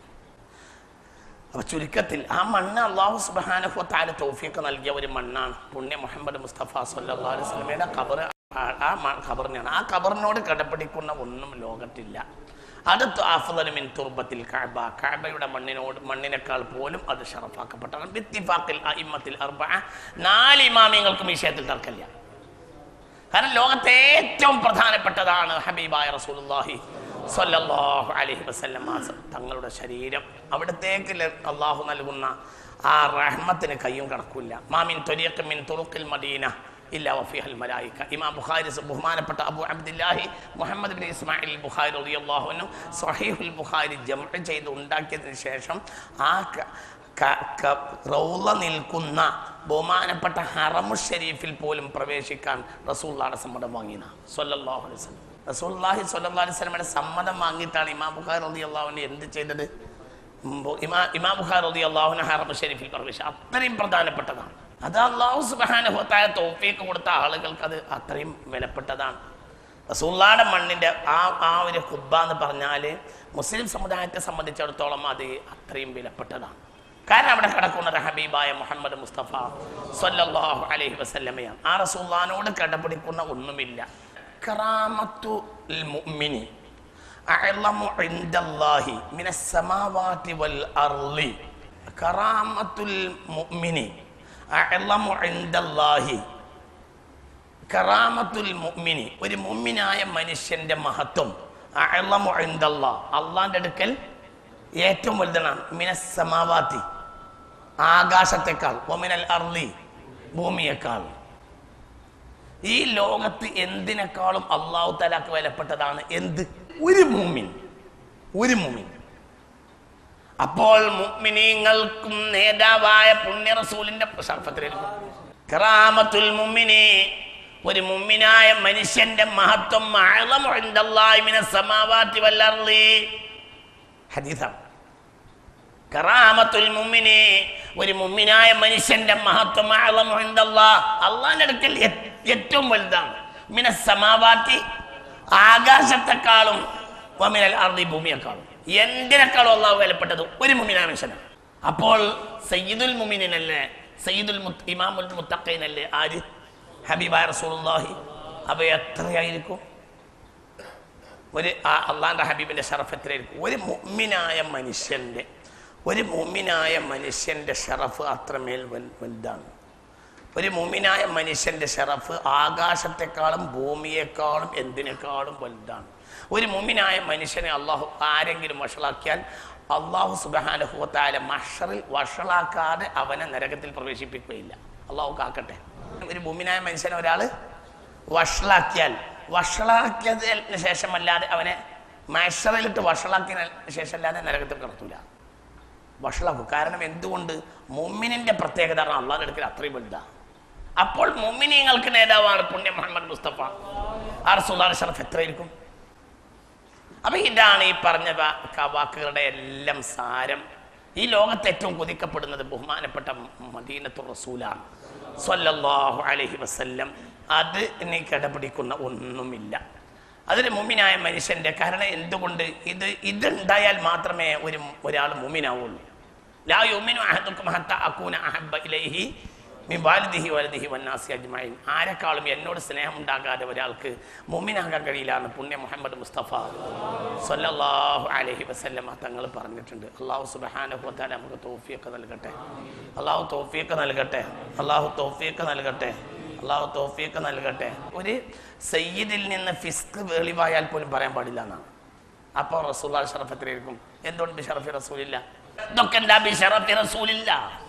അപ്പൊ ചുരുക്കത്തിൽ ആ മണ്ണ് അള്ളാഹു സുബാനഹു താല തോഫിയൊക്കെ നൽകിയ ഒരു മണ്ണാണ് പുണ്യ മുഹമ്മദ് മുസ്തഫ സല്ലല്ലാഹു അലൈഹി വസല്ലമയുടെ ഖബർ ആ- ആ മ- ഖബറിനെയാണ് ആ ഖബറിനോട് കടപിടിക്കുന്ന ഒന്നും ലോകത്തില്ല അത് അഫ്ദലു മിൻ തുർബത്തിൽ കഅബ കഅബയുടെ മണ്ണിനോട് മണ്ണിനേക്കാൾ പോലും അത് ഷറഫാക്കപ്പെട്ടതാണ് ബിത്തിഫാഖിൽ അഇമ്മത്തിൽ അർബഅ നാല് ഇമാമിയങ്ങൾക്കും ഈ വിഷയത്തിൽ തർക്കമില്ല കാരണം ലോകത്തെ ഏറ്റവും പ്രധാനപ്പെട്ടതാണ് ഹബീബായ റസൂലുള്ളാഹി സ്വല്ലല്ലാഹു അലൈഹി വസല്ലം തങ്ങളുടെ ശരീരം അവിടത്തേക്ക് ല- അള്ളാഹു നൽകുന്ന ആ റഹ്മത്തിന് കയ്യും കടക്കില്ല മാമിൻ തൊരിയക്ക് മിൻ തുറുക്കിൽ മദീന ഇല്ല വഫിഹൽ മലായിക്ക ഇമാം ബുഖാരി സ- ബഹുമാനപ്പെട്ട Abu Abdullahi Muhammad bin Ismail Bukhari റളിയല്ലാഹു അൻഹു സ്വഹീഹുൽ ബുഖാരി ജംഅ ചെയ്ത് ഉണ്ടാക്കിയതിന് ശേഷം ആ ക- ക- ക- റൗള നിൽക്കുന്ന ബഹുമാനപ്പെട്ട ഹറമു ഷരീഫിൽ പോലും പ്രവേശിക്കാൻ റസൂള്ളാടെ സമ്മതം വാങ്ങിന സല്ലല്ലാഹു അലൈഹി വസല്ലം റസൂലുള്ളാഹി സ്വല്ലല്ലാഹു അലൈഹി വസല്ലമയുടെ സമ്മതം വാങ്ങിയിട്ടാണ് ഇമാം ബുഖാരി റളിയല്ലാഹു അൻഹു എന്ത് ചെയ്തത് ഉം, ബു- ഇമാ ഇമാം ബുഖാരി റളിയല്ലാഹു അൻഹു ഹറമു ഷരീഫിൽ പ്രവേശിച്ചു അത്രയും പ്രധാനപ്പെട്ടതാണ് അത് അള്ളാഹു സുബ്ഹാനഹു വതആല തൗഫീഖ് കൊടുത്ത ആളുകൾക്ക് അത് അത്രയും വിലപ്പെട്ടതാണ് റസൂള്ളാടെ മണ്ണിൻ്റെ ആ ആ ഒരു ഹുബ്ബ എന്ന് പറഞ്ഞാൽ മുസ്ലിം സമുദായത്തെ സംബന്ധിച്ചിടത്തോളം അത് അത്രയും വിലപ്പെട്ടതാണ് കാരണം അവിടെ കിടക്കുന്നത് ഹബീബായ മുഹമ്മദ് മുസ്തഫ സല്ലല്ലാഹു അലൈഹി വസല്ലമയാണ് ആ റസൂള്ളാനോട് കടപിടിക്കുന്ന ഒന്നുമില്ല കറാമത്തു മുഅ്മിനി അഅ്ലമു ഇൻദല്ലാഹി മിനസ് സമാവാതി വൽ അർളി കറാമത്തുൽ മുഅ്മിനി അഅ്ലമു ഇൻദല്ലാഹി കറാമത്തുൽ മുഅ്മിനി ഒരു മുഅ്മിനായ മനുഷ്യന്റെ മഹത്വം അഅ്ലമു ഇൻദല്ലാ അള്ളാന്റെ അടുക്കൽ ഏറ്റവും വലുതാണ് മിനസ് സമാവാത്തി ആകാശത്തെക്കാൾ ഒമിനൽ അർലി ഭൂമിയേക്കാൾ ഈ ലോകത്ത് എന്തിനേക്കാളും അള്ളാഹു തലാക്ക് വിലപ്പെട്ടതാണ് എന്ത് ഒരു മൂമിൻ ഒരു മൂമിൻ അപ്പോൾ മുഅ്മിനീങ്ങൾക്കും നേതാവായ പുണ്യ റസൂലിന്റെ സർഫത്തിലെടുക്കും കറാമത്തുൽ മുഅ്മിനി ഒരു മുമ്മിനായ മനുഷ്യന്റെ മഹത്വം അഅ്ലമു ഇൻദല്ലാഹി മിനസ് സമാവാതി വൽ അർളി ഹദീസാണ് കറാമത്തുൽ മുമ്മിനെ ഒരു മുമ്മിനായ മനുഷ്യന്റെ മഹത്വം അഅ്ലമു ഇൻദല്ലാഹ് അള്ളാഹിന്റെ അടുക്കൽ ഏ- ഏറ്റവും വലുതാണ് മിനസ് സമാവാത്തി ആകാശത്തെക്കാളും വമിനൽ അർളി ഭൂമിയെക്കാളും എന്തിനേക്കാളും അള്ളാഹു വിലപ്പെട്ടത് ഒരു മുമിനായ മനുഷ്യനാണ് അപ്പോൾ സയ്യിദുൽ മുമിനല്ലേ സയ്യിദുൽ മുത്ത് ഇമാമുൽ മുത്തഖീനല്ലേ ആര് ഹബീബായ റസൂലുള്ളാഹി അവ എത്രയായിരിക്കും ഒരു ആ അള്ളാന്റെ ഹബീബിന്റെ ഷറഫ് എത്രയായിരിക്കും ഒരു മുഅ്മിനായ മനുഷ്യന്റെ ഒരു മുഅ്മിനായ മനുഷ്യന്റെ ഷറഫ് അത്രമേൽ വൽ വലുതാണ് ഒരു മുഅ്മിനായ മനുഷ്യന്റെ ഷറഫ് ആകാശത്തെക്കാളും ഭൂമിയെക്കാളും എന്തിനേക്കാളും വലുതാണ് ഒരു മുഅ്മിനായ മനുഷ്യനെ അള്ളാഹു ആരെങ്കിലും വഷളാക്കിയാൽ അള്ളാഹു സുബാനുഭവത്തായ മഷറിൽ വഷളാക്കാതെ അവനെ നരകത്തിൽ പ്രവേശിപ്പിക്കുകയില്ല അള്ളാഹു കാക്കട്ടെ ഒരു മുഅ്മിനായ മനുഷ്യനെ ഒരാൾ വഷളാക്കിയാൽ വഷളാക്കിയതിന് ശേഷമല്ലാതെ അവനെ മഷറിലിട്ട് വഷളാക്കിയതിന് ശേഷമല്ലാതെ നരകത്തിൽ കടത്തൂല വഷളാക്കും കാരണം എന്തുകൊണ്ട് മുമ്മിനിന്റെ പ്രത്യേകത അള്ളാഹിന്റെ അടുക്കൽ അത്രയും വലുതാണ് അപ്പോൾ മുമ്മിനിങ്ങൾക്ക് നേതാവാണ് പുണ്യ മുഹമ്മദ് മുസ്തഫ ആർ സുലാർ ഷറഫ് എത്രയായിരിക്കും അപ്പൊ ഇതാണ് ഈ പറഞ്ഞ വാ- ക- വാക്കുകളുടെ എല്ലാം സാരം ഈ ലോകത്ത് ഏറ്റവും കൊതിക്കപ്പെടുന്നത് ബഹുമാനപ്പെട്ട മദീനത്തു റസൂലാണ് സ്വല്ലല്ലാഹു അലൈഹി വസല്ലം അത് ഇനി കിടപിടിക്കുന്ന ഒന്നുമില്ല അതിന് മുമ്മിനായ മനുഷ്യന്റെ കാരണം എന്തുകൊണ്ട് ഇത് ഇതുണ്ടായാൽ മാത്രമേ ഒരു ഒരാൾ മുമ്മിനാവുള്ളൂ ലാ യുമിനു അഹദുക്കും ഹത്ത അക്കൂന അഹബ്ബ ഇലൈഹി മിൻ വാലിദിഹി വലദിഹി വന്നാസി അജ്മഈൻ ആരെക്കാളും എന്നോട് സ്നേഹം ഉണ്ടാകാതെ ഒരാൾക്ക് മുമ്മിനാകാൻ കഴിയില്ല എന്ന് പുണ്യ മുഹമ്മദ് മുസ്തഫ സല്ലല്ലാഹു അലൈഹി വസല്ലമ തങ്ങൾ പറഞ്ഞിട്ടുണ്ട് അള്ളാഹു സുബ്ഹാനഹു വതആല നമുക്ക് തൗഫീഖ് നൽകട്ടെ അള്ളാഹു തൗഫീഖ് നൽകട്ടെ അള്ളാഹു തൗഫീഖ് നൽകട്ടെ അള്ളാഹു തൗഫീഖ് നൽകട്ടെ ഒരു സയ്യിദിൽ നിന്ന് ഫിസ്ക് വെളിവായാൽ പോലും പറയാൻ പാടില്ല എന്നാണ് അപ്പോൾ റസൂൽ ഷറഫ് എത്രയായിരിക്കും എന്തുകൊണ്ട് ഷറഫി റസൂലില്ല ഇതൊക്കെ എന്താ ബി ഷറഫി റസൂലില്ല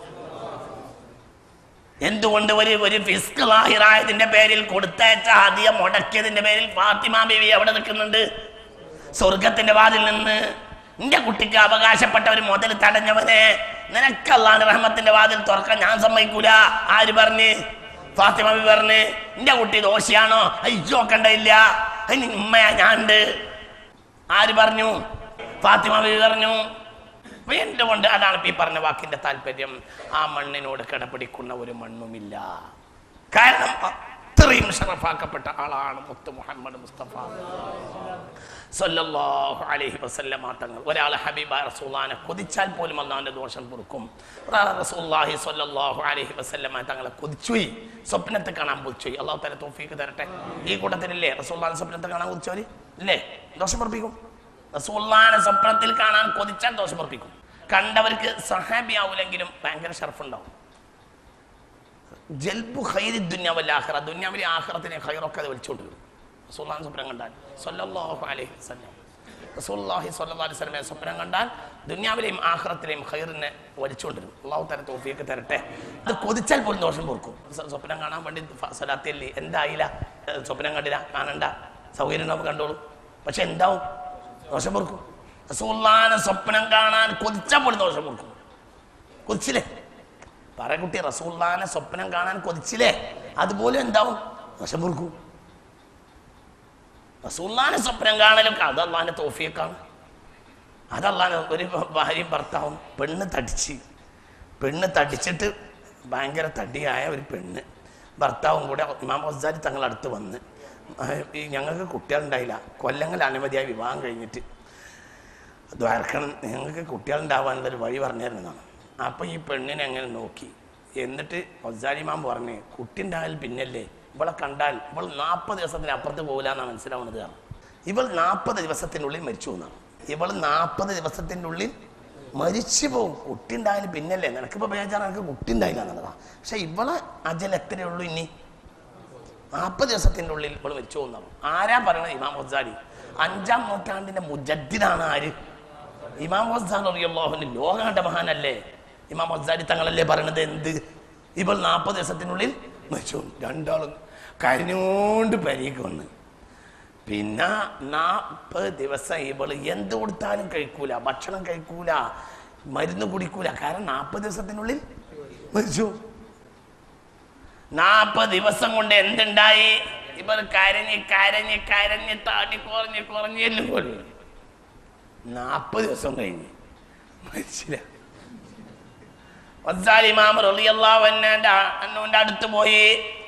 എന്തുകൊണ്ട് ഒരു ഒരു ഫിസ്ക് ലാഹിറായതിന്റെ പേരിൽ കൊടുത്തയച്ച ഹദിയ മുടക്കിയതിന്റെ പേരിൽ ഫാത്തിമ ബീവി എവിടെ നിൽക്കുന്നുണ്ട് സ്വർഗത്തിന്റെ വാതിൽ നിന്ന് നിന്റെ കുട്ടിക്ക് അവകാശപ്പെട്ട ഒരു മുതൽ തടഞ്ഞവനെ നിനക്ക് അള്ളാന്റെ റഹ്മത്തിന്റെ വാതിൽ തുറക്കാൻ ഞാൻ സമ്മതിക്കൂല ആര് പറഞ്ഞ് ഫാത്തിമ ബി പറഞ്ഞ് നിന്റെ കുട്ടി ദോശയാണോ അയ്യോ കണ്ടില്ല അതിന് ഉമ്മയാ ഞാനുണ്ട് ആര് പറഞ്ഞു ഫാത്തിമ ബി പറഞ്ഞു അപ്പൊ എന്തുകൊണ്ട് അതാണ് ഇപ്പൊ ഈ പറഞ്ഞ വാക്കിന്റെ താല്പര്യം ആ മണ്ണിനോട് കിടപിടിക്കുന്ന ഒരു മണ്ണുമില്ല കാരണം അത്രയും ഷറഫാക്കപ്പെട്ട ആളാണ് മുത്ത് മുഹമ്മദ് മുസ്തഫ സല്ലല്ലാഹു അലൈഹി വസല്ലമ തങ്ങൾ ഒരാൾ ഹബീബ റസൂലാനെ കൊതിച്ചാൽ പോലും അള്ളാഹിന്റെ ദോഷം പൊറുക്കും ഒരാൾ റസൂല്ലാഹി സല്ലല്ലാഹു അലൈഹി വസല്ലമ തങ്ങളെ കൊതിച്ചുപോയി സ്വപ്നത്തെ കാണാൻ കൊതിച്ചുപോയി അള്ളാഹു തല തോഫീക്ക് തരട്ടെ ഈ കൂട്ടത്തിലില്ലേ റസൂല്ലാനെ സ്വപ്നത്തെ കാണാൻ കൊതിച്ചവര് ഇല്ലേ ദോഷം പൊറപ്പിക്കും റസൂല്ലാനെ സ്വപ്നത്തിൽ കാണാൻ കൊതിച്ചാൽ ദോഷം പൊറപ്പിക്കും കണ്ടവർക്ക് സഹാബിയാവൂലെങ്കിലും ഭയങ്കര ഷർഫുണ്ടാവും ജൽബു ഖൈരി ദുന്യാവല്ല ആഖിറ ദുന്യാവിലെ ആഖിറത്തിനെ ഖൈറൊക്കെ അത് വലിച്ചുകൊണ്ട് വരും റസൂല്ലാൻ സ്വപ്നം കണ്ടാൽ സല്ലല്ലാഹു അലൈഹി വസല്ലം റസൂലുള്ളാഹി സ്വല്ലല്ലാഹു അലൈഹി വസല്ലമയെ സ്വപ്നം കണ്ടാൽ ദുന്യാവിലെയും ആഖിറത്തിലെയും ഖൈറിനെ വലിച്ചുകൊണ്ടിരും അള്ളാഹു തല തോഫിയൊക്കെ തരട്ടെ ഇത് കൊതിച്ചാൽ പോലും ദോഷം പൊറുക്കും സ്വ- സ്വപ്നം കാണാൻ വേണ്ടി ഫ- സ്വലാത്തിയല്ലേ എന്തായില്ല ഏഹ് സ്വപ്നം കണ്ടില്ല കാണണ്ട സൗകര്യം ഉണ്ടാവും കണ്ടോളൂ പക്ഷെ എന്താവും ദോഷം പൊറുക്കും റസൂല്ലാനെ സ്വപ്നം കാണാൻ കൊതിച്ചാൽ പോലും ദോഷം പൊറുക്കും കൊതിച്ചില്ലേ പറ കുട്ടി റസൂല്ലാനെ സ്വപ്നം കാണാൻ കൊതിച്ചില്ലേ അതുപോലെ എന്താവും ദോഷം പൊറുക്കും റസൂല്ലാനെ സ്വപ്നം കാണലും അത് അള്ളാന്റെ തോഫിയേക്കാണ് അതല്ലാതെ ഒരു ഭാര്യയും ഭർത്താവും പെണ്ണ് തടിച്ച് പെണ്ണ് തടിച്ചിട്ട് ഭയങ്കര തടിയായ ഒരു പെണ്ണ് ഭർത്താവും കൂടെ ഇമാം ഹസാരി തങ്ങൾ അടുത്ത് വന്ന് ആ, ഈ ഞങ്ങൾക്ക് കുട്ടികളുണ്ടായില്ല കൊല്ലങ്ങൾ അനവധിയായി വിവാഹം കഴിഞ്ഞിട്ട് ദ്വാരക്കണം ഞങ്ങൾക്ക് കുട്ടികളുണ്ടാവാനുള്ള ഒരു വഴി പറഞ്ഞു തരുന്നതാണ് അപ്പോൾ ഈ പെണ്ണിനെ അങ്ങനെ നോക്കി എന്നിട്ട് ഹസാരി ഇമാം പറഞ്ഞ് കുട്ടി ഉണ്ടായാൽ പിന്നല്ലേ ഇവളെ കണ്ടാൽ ഇവൾ നാൽപ്പത് ദിവസത്തിന് അപ്പുറത്ത് പോകില്ല എന്നാണ് മനസ്സിലാവുന്നത് കാരണം ഇവൾ നാൽപ്പത് ദിവസത്തിനുള്ളിൽ മരിച്ചു എന്നാണ് ഇവൾ നാൽപ്പത് ദിവസത്തിൻ്റെ ഉള്ളിൽ മരിച്ചു പോകും കുട്ടി ഉണ്ടായാലും പിന്നല്ലേ നിനക്കിപ്പോൾ ബേജാറ് എനിക്ക് കുട്ടി ഉണ്ടായില്ല എന്നുള്ളതാണ് പക്ഷെ ഇവളെ അജൽ എത്രയേ ഉള്ളൂ ഇനി നാൽപ്പത് ദിവസത്തിൻ്റെ ഉള്ളിൽ ഇവൾ മരിച്ചു പോകുന്നതാണ് ആരാ പറയണത് ഇമാം ഹസാരി അഞ്ചാം നൂറ്റാണ്ടിന്റെ മുജദ്ദിദാണ് ആര് ഇമാം ഹസാൻ അറിയുള്ളാഹുവിന്റെ ലോകാണ്ട മഹാനല്ലേ ഇമാം ഹസാരി തങ്ങളല്ലേ പറയണത് എന്ത് ഇവൾ നാൽപ്പത് ദിവസത്തിനുള്ളിൽ മരിച്ചു രണ്ടാളും കരഞ്ഞോണ്ട് പരീക്ക് വന്ന് പിന്നെ നാൽപ്പത് ദിവസം ഇവള് എന്ത് കൊടുത്താലും കഴിക്കൂല ഭക്ഷണം കഴിക്കൂല മരുന്ന് കുടിക്കൂല കാരണം നാൽപ്പത് ദിവസത്തിനുള്ളിൽ മരിച്ചു നാൽപ്പത് ദിവസം കൊണ്ട് എന്തുണ്ടായി ഇവർ കരഞ്ഞ് കരഞ്ഞ് കരഞ്ഞ് താടി കുറഞ്ഞ് കുറഞ്ഞ് എല്ലാം പോലെ നാൽപ്പത് ദിവസം കഴിഞ്ഞ് മരിച്ചില്ല വസ്സാലി ഇമാം റളിയല്ലാഹു അൻഹുവിന്റെ അന്നുവിന്റെ അടുത്ത് പോയി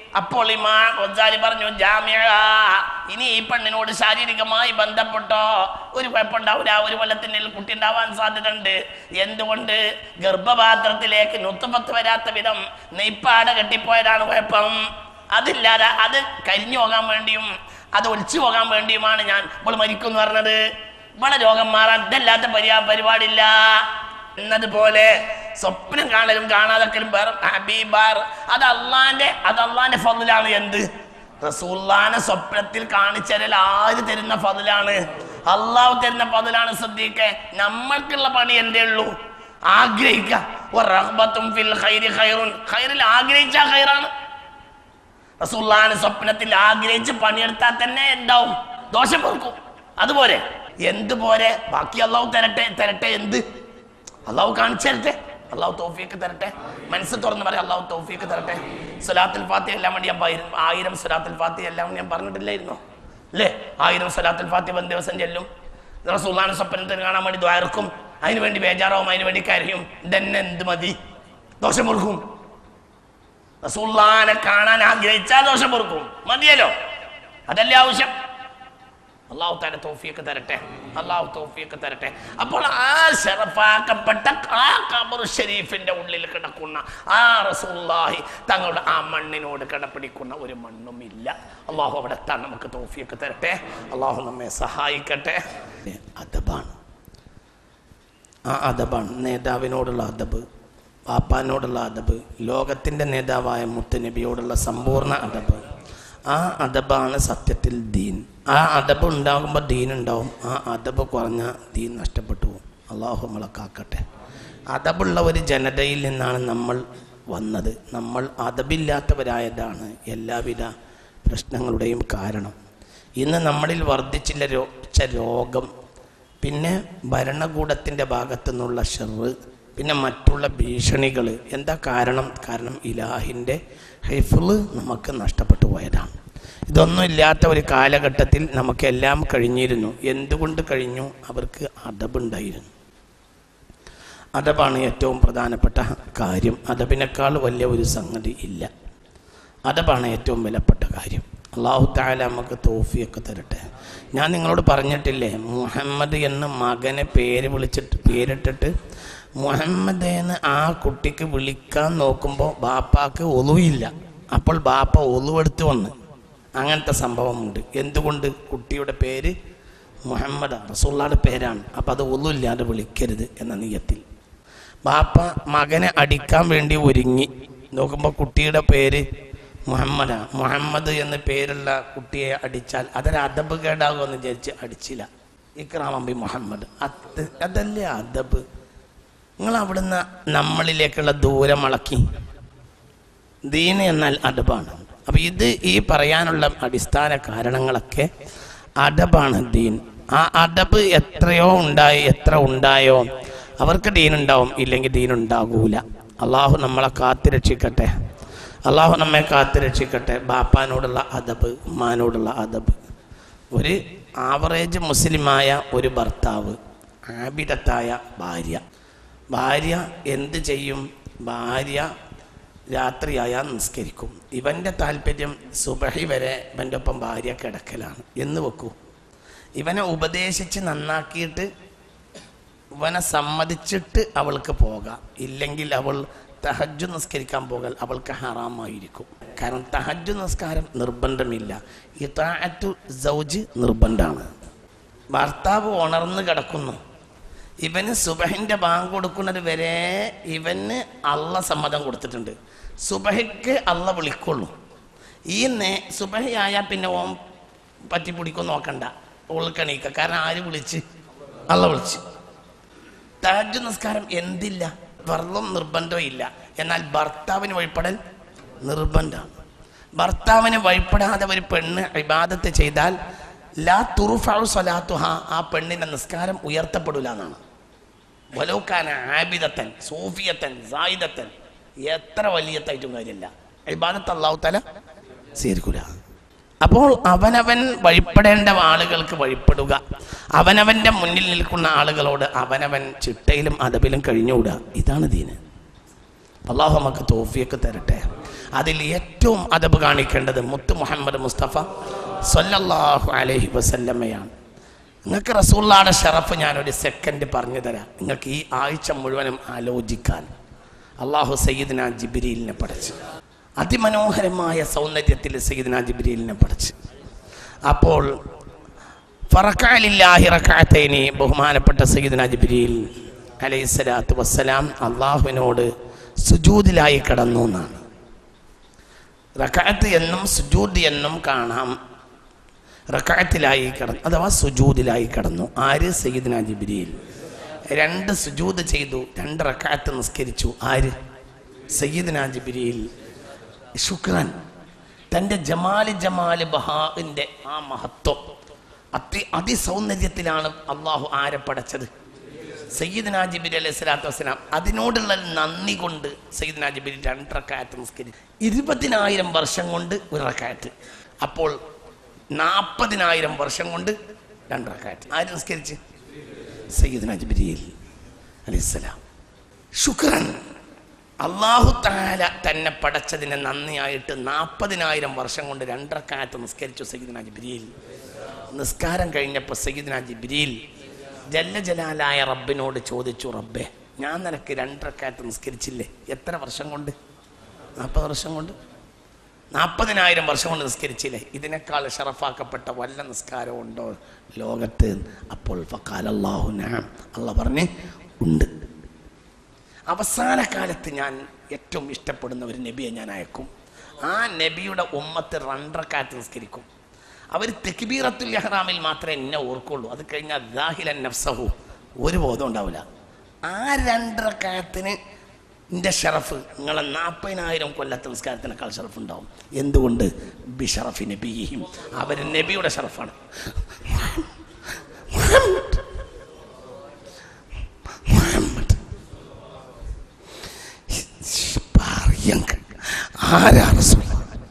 അപ്പോൾ ഇമാ ഗൊസാലി പറഞ്ഞു ജാമ്യ ഇനി ഈ പെണ്ണിനോട് ശാരീരികമായി ബന്ധപ്പെട്ടോ ഒരു കുഴപ്പമുണ്ടാവില്ല ഒരു കൊല്ലത്തിൻ്റെ കുട്ടി ഉണ്ടാവാൻ സാധ്യത ഉണ്ട് എന്തുകൊണ്ട് ഗർഭപാത്രത്തിലേക്ക് നുത്തുപത്ത് വരാത്ത വിധം നെയ്പ്പാട കെട്ടിപ്പോയതാണ് കുഴപ്പം അതില്ലാതെ അത് കരിഞ്ഞു പോകാൻ വേണ്ടിയും അത് ഒലിച്ചു പോകാൻ വേണ്ടിയുമാണ് ഞാൻ ഇപ്പോൾ മരിക്കും എന്ന് പറഞ്ഞത് ഇവിടെ രോഗം മാറാൻ ഇതല്ലാത്ത പരിപാ പരിപാടില്ല എന്നതുപോലെ സ്വപ്നം കാണലും കാണാതെക്കലും വേറെ ഹബീബാർ അത് അള്ളാന്റെ അത് അള്ളാന്റെ ഫതിലാണ് എന്ത് റസൂല്ലാനെ സ്വപ്നത്തിൽ കാണിച്ചതിൽ ആര് തരുന്ന ഫതിലാണ് അള്ളാഹു തരുന്ന ഫതിലാണ് ശ്രദ്ധിക്കെ നമ്മൾക്കുള്ള പണി എന്തേ ഉള്ളൂ ആഗ്രഹിക്കുക വറഗ്ബത്തും ഫിൽ ഖൈരി ഖൈറുൻ ഖൈറിൽ ആഗ്രഹിച്ചാ ഖൈറാണ് റസൂല്ലാനെ സ്വപ്നത്തിൽ ആഗ്രഹിച്ച് പണിയെടുത്താൽ തന്നെ എന്താവും ദോഷം പൊറുക്കും അതുപോലെ എന്ത് പോരെ ബാക്കി അള്ളാഹു തരട്ടെ തരട്ടെ എന്ത് അള്ളാഹു കാണിച്ചു തരട്ടെ അള്ളാഹു തോഫിയൊക്കെ തരട്ടെ മനസ്സ് തുറന്ന് പറയാം അള്ളാഹു തോഫിയൊക്കെ തരട്ടെ സുലാത്തുൽ ഫാത്തി എല്ലാം വേണ്ടി ഞാൻ പതിന- ആയിരം സുലാത്തുൽ ഫാത്തി എല്ലാം വേണ്ടി ഞാൻ പറഞ്ഞിട്ടില്ലായിരുന്നോ അല്ലേ ആയിരം സുലാത്തുൽ ഫാത്തി പത്ത് ദിവസം ചെല്ലും റസൂല്ലാനെ സ്വപ്നത്തിന് കാണാൻ വേണ്ടി ദ്വാരക്കും അതിന് വേണ്ടി ബേജാറാവും അതിന് വേണ്ടി കരയും ഇതന്നെ എന്ത് മതി ദോഷം കൊടുക്കും റസൂല്ലാനെ കാണാൻ ആഗ്രഹിച്ചാൽ ദോഷം പൊറുക്കും മതിയല്ലോ അതല്ലേ ആവശ്യം അള്ളാഹു താല തോഫിയൊക്കെ തരട്ടെ അള്ളാഹു തോഫിയൊക്കെ തരട്ടെ അപ്പോൾ ആ ഷറഫാക്കപ്പെട്ട ആ കബർ ഷരീഫിന്റെ ഉള്ളിൽ കിടക്കുന്ന ആ റസൂല്ലാഹി തങ്ങളുടെ ആ മണ്ണിനോട് കിടപിടിക്കുന്ന ഒരു മണ്ണും ഇല്ല അള്ളാഹു അവിടെ എത്താൻ നമുക്ക് തോഫിയൊക്കെ തരട്ടെ അള്ളാഹു നമ്മെ സഹായിക്കട്ടെ അദബാണ് ആ അദബാണ് നേതാവിനോടുള്ള അദബ് പാപ്പാനോടുള്ള അദബ് ലോകത്തിൻ്റെ നേതാവായ മുത്തനബിയോടുള്ള സമ്പൂർണ്ണ അദബ് ആ അദബാണ് സത്യത്തിൽ ദീൻ ആ അദബ് ഉണ്ടാകുമ്പോൾ ദീൻ ഉണ്ടാവും ആ അദബ് കുറഞ്ഞ ദീൻ നഷ്ടപ്പെട്ടു പോകും അള്ളാഹു നമ്മളെ കാക്കട്ടെ അദബുള്ള ഒരു ജനതയിൽ നിന്നാണ് നമ്മൾ വന്നത് നമ്മൾ അദബില്ലാത്തവരായതാണ് എല്ലാവിധ പ്രശ്നങ്ങളുടെയും കാരണം ഇന്ന് നമ്മളിൽ വർദ്ധിച്ചില്ല രോച്ച രോഗം പിന്നെ ഭരണകൂടത്തിൻ്റെ ഭാഗത്തു നിന്നുള്ള ഷെറ് പിന്നെ മറ്റുള്ള ഭീഷണികൾ എന്താ കാരണം കാരണം ഇലാഹിൻ്റെ ഹൈഫിള് നമുക്ക് നഷ്ടപ്പെട്ടു പോയതാണ് ഇതൊന്നും ഇല്ലാത്ത ഒരു കാലഘട്ടത്തിൽ നമുക്കെല്ലാം കഴിഞ്ഞിരുന്നു എന്തുകൊണ്ട് കഴിഞ്ഞു അവർക്ക് അദബുണ്ടായിരുന്നു അദബാണ് ഏറ്റവും പ്രധാനപ്പെട്ട കാര്യം അദബിനേക്കാൾ വലിയ ഒരു സംഗതി ഇല്ല അദബാണ് ഏറ്റവും വിലപ്പെട്ട കാര്യം അള്ളാഹു താല നമുക്ക് തോഫിയൊക്കെ തരട്ടെ ഞാൻ നിങ്ങളോട് പറഞ്ഞിട്ടില്ലേ മുഹമ്മദ് എന്ന് മകനെ പേര് വിളിച്ചിട്ട് പേരിട്ടിട്ട് മുഹമ്മദ് എന്ന് ആ കുട്ടിക്ക് വിളിക്കാൻ നോക്കുമ്പോൾ ബാപ്പാക്ക് ഒലുവില്ല അപ്പോൾ ബാപ്പ ഒലുവെടുത്ത് വന്ന് അങ്ങനത്തെ സംഭവമുണ്ട് എന്തുകൊണ്ട് കുട്ടിയുടെ പേര് മുഹമ്മദ് റസൂള്ളയുടെ പേരാണ് അപ്പം അത് ഒന്നുമില്ലാതെ വിളിക്കരുത് എന്ന നീയത്തിൽ ബാപ്പ മകനെ അടിക്കാൻ വേണ്ടി ഒരുങ്ങി നോക്കുമ്പോൾ കുട്ടിയുടെ പേര് മുഹമ്മദാ മുഹമ്മദ് എന്ന പേരുള്ള കുട്ടിയെ അടിച്ചാൽ അതൊരു അദബ് കേടാകുമെന്ന് വിചാരിച്ച് അടിച്ചില്ല ഇക്രാമമ്പി മുഹമ്മദ് അത് അതല്ലേ അദബ് നിങ്ങൾ അവിടുന്ന് നമ്മളിലേക്കുള്ള ദൂരം അളക്കി ദീന് എന്നാൽ അദബാണ് അപ്പൊ ഇത് ഈ പറയാനുള്ള അടിസ്ഥാന കാരണങ്ങളൊക്കെ അദബാണ് ദീൻ ആ അദബ് എത്രയോ ഉണ്ടായി എത്ര ഉണ്ടായോ അവർക്ക് ദീൻ ഉണ്ടാവും ഇല്ലെങ്കിൽ ദീൻ ഉണ്ടാകൂല അള്ളാഹു നമ്മളെ കാത്തു രക്ഷിക്കട്ടെ അള്ളാഹു നമ്മെ കാത്തു രക്ഷിക്കട്ടെ ബാപ്പാനോടുള്ള അദബ് ഉമ്മാനോടുള്ള അദബ് ഒരു ആവറേജ് മുസ്ലിമായ ഒരു ഭർത്താവ് ആബിദത്തായ ഭാര്യ ഭാര്യ എന്ത് ചെയ്യും ഭാര്യ രാത്രിയായാൽ നിസ്കരിക്കും ഇവൻ്റെ താല്പര്യം സുബഹി വരെ ഇവൻ്റെ ഒപ്പം ഭാര്യ കിടക്കലാണ് എന്ന് വെക്കൂ ഇവനെ ഉപദേശിച്ച് നന്നാക്കിയിട്ട് ഇവനെ സമ്മതിച്ചിട്ട് അവൾക്ക് പോകാം ഇല്ലെങ്കിൽ അവൾ തഹജ്ജു നിസ്കരിക്കാൻ പോകൽ അവൾക്ക് ഹറാമായിരിക്കും കാരണം തഹജ്ജു നിസ്കാരം നിർബന്ധമില്ല ഇതാറ്റു സൗജ് നിർബന്ധമാണ് ഭർത്താവ് ഉണർന്ന് കിടക്കുന്നു ഇവന് സുബഹിൻ്റെ ബാങ്ക് കൊടുക്കുന്നത് വരെ ഇവന് അള്ള സമ്മതം കൊടുത്തിട്ടുണ്ട് സുബഹിക്ക് അള്ള വിളിക്കുള്ളൂ ഈ നേ സുബഹി ആയാൽ പിന്നെ ഓൻ പറ്റി പിടിക്കും നോക്കണ്ട ഉൾക്കണീക്ക കാരണം ആര് വിളിച്ച് അള്ള വിളിച്ച് തഹജ് നിസ്കാരം എന്തില്ല വെറും നിർബന്ധം ഇല്ല എന്നാൽ ഭർത്താവിന് വഴിപ്പെടൽ നിർബന്ധമാണ് ഭർത്താവിന് വഴിപ്പെടാതെ ഒരു പെണ്ണ് ഇബാദത്ത് ചെയ്താൽ ലാ തുറുഫാഴു സ്വലാത്തുഹ ആ പെണ്ണിന്റെ നിസ്കാരം ഉയർത്തപ്പെടില്ല എന്നാണ് വലോക്കാന ആബിദത്തൻ സൂഫിയത്തൻ സായിദത്തൻ എത്ര വലിയത്തായിട്ടും കാര്യമില്ല ഇബാദത്ത് അള്ളാഹു തല സ്വീകരിക്കൂല അപ്പോൾ അവനവൻ വഴിപ്പെടേണ്ട ആളുകൾക്ക് വഴിപ്പെടുക അവനവന്റെ മുന്നിൽ നിൽക്കുന്ന ആളുകളോട് അവനവൻ ചിട്ടയിലും അതപിലും കഴിഞ്ഞുകൂടുക ഇതാണ് ദീന് അള്ളാഹു നമുക്ക് തോഫിയൊക്കെ തരട്ടെ അതിൽ ഏറ്റവും അദബ് കാണിക്കേണ്ടത് മുത്ത് മുഹമ്മദ് മുസ്തഫ സല്ലല്ലാഹു അലൈഹി വസല്ലമയാണ് നിങ്ങൾക്ക് റസൂള്ളാടെ ഷറഫ് ഞാനൊരു സെക്കൻഡ് പറഞ്ഞു തരാം നിങ്ങൾക്ക് ഈ ആഴ്ച മുഴുവനും ആലോചിക്കാൻ അള്ളാഹു സയ്യിദ്ന ജിബിരിലിനെ പഠിച്ചു അതിമനോഹരമായ സൗന്ദര്യത്തിൽ സയ്യിദ്ന ജിബിരിലിനെ പഠിച്ചു അപ്പോൾ ഫറക്കാലില്ലാഹി റക്കാത്തൈനി ബഹുമാനപ്പെട്ട സയ്യിദ്ന ജിബിരിൽ അലൈഹിസ്സലാത്തു വസ്സലാം അള്ളാഹുവിനോട് സുജൂദിലായി കടന്നു എന്നാണ് റക്കാത്ത് എന്നും സുജൂദ് എന്നും കാണാം റക്കാത്തിലായി കടന്നു അഥവാ സുജൂദിലായി കടന്നു ആര് സയ്യിദ്ന ജിബിരിയിൽ രണ്ട് സുജൂദ് ചെയ്തു രണ്ട് റക്കാത്ത് നിസ്കരിച്ചു ആര് സയ്യിദ്ന ജിബിരിയിൽ ശുക്രൻ തൻ്റെ ജമാല് ജമാല് ബഹാഇൻ്റെ ആ മഹത്വം അതി അതിസൗന്ദര്യത്തിലാണ് അള്ളാഹു ആരെ പടച്ചത് സയ്യിദ് നാജിബിരി അലൈഹി സ്വലാത്തു വസ്സലാം അതിനോടുള്ള നന്ദി കൊണ്ട് സയ്യിദ് നാജിബിരി രണ്ട് റക്കായത്ത് നിസ്കരിച്ചു ഇരുപതിനായിരം വർഷം കൊണ്ട് ഒരു റക്കായത്ത് അപ്പോൾ നാൽപ്പതിനായിരം വർഷം കൊണ്ട് രണ്ട് റക്കായത്ത് ആര് നിസ്കരിച്ച് സയ്യിദ് നജ്ബിരിയിൽ അലൈഹിസ്സലാം ശുക്രൻ അള്ളാഹു താല തന്നെ പടച്ചതിന് നന്ദിയായിട്ട് നാൽപ്പതിനായിരം വർഷം കൊണ്ട് രണ്ടരക്കാലത്ത് നിസ്കരിച്ചു സയ്യിദ്ന ജിബ്രീൽ നിസ്കാരം കഴിഞ്ഞപ്പോൾ സയ്യിദ്ന ജിബ്രീൽ ജല്ല ജലാലായ റബ്ബിനോട് ചോദിച്ചു റബ്ബേ ഞാൻ നിനക്ക് രണ്ടരക്കാലത്ത് നിസ്കരിച്ചില്ലേ എത്ര വർഷം കൊണ്ട് നാൽപ്പത് വർഷം കൊണ്ട് നാൽപ്പതിനായിരം വർഷം കൊണ്ട് നിസ്കരിച്ചില്ലേ ഇതിനേക്കാൾ ഷറഫാക്കപ്പെട്ട വല്ല നിസ്കാരം ഉണ്ടോ ലോകത്ത് അപ്പോൾ ഫക്കാൽ അള്ളാഹു നാം അള്ള പറഞ്ഞ് ഉണ്ട് അവസാന കാലത്ത് ഞാൻ ഏറ്റവും ഇഷ്ടപ്പെടുന്ന ഒരു നബിയെ ഞാൻ അയക്കും ആ നബിയുടെ ഉമ്മത്ത് രണ്ടരക്കാലത്ത് നിസ്കരിക്കും അവർ തെക്കിബീറത്തുൽ ഇഹ്റാമിൽ മാത്രമേ എന്നെ ഓർക്കുള്ളൂ അത് കഴിഞ്ഞാൽ ദാഹിലൻ നഫ്സഹു ഒരു ബോധം ഉണ്ടാവില്ല ആ രണ്ടരക്കാലത്തിന് എൻ്റെ ഷറഫ് നിങ്ങളെ നാൽപ്പതിനായിരം കൊല്ലത്തെ നിസ്കാരത്തിനേക്കാൾ ഷറഫ് ഉണ്ടാവും എന്തുകൊണ്ട് ബിഷറഫി നബിയും അവർ നബിയുടെ ഷറഫാണ് മുഹമ്മദ് മുഹമ്മദ് പറയാൻ കഴി- ആരാ റസൂൽ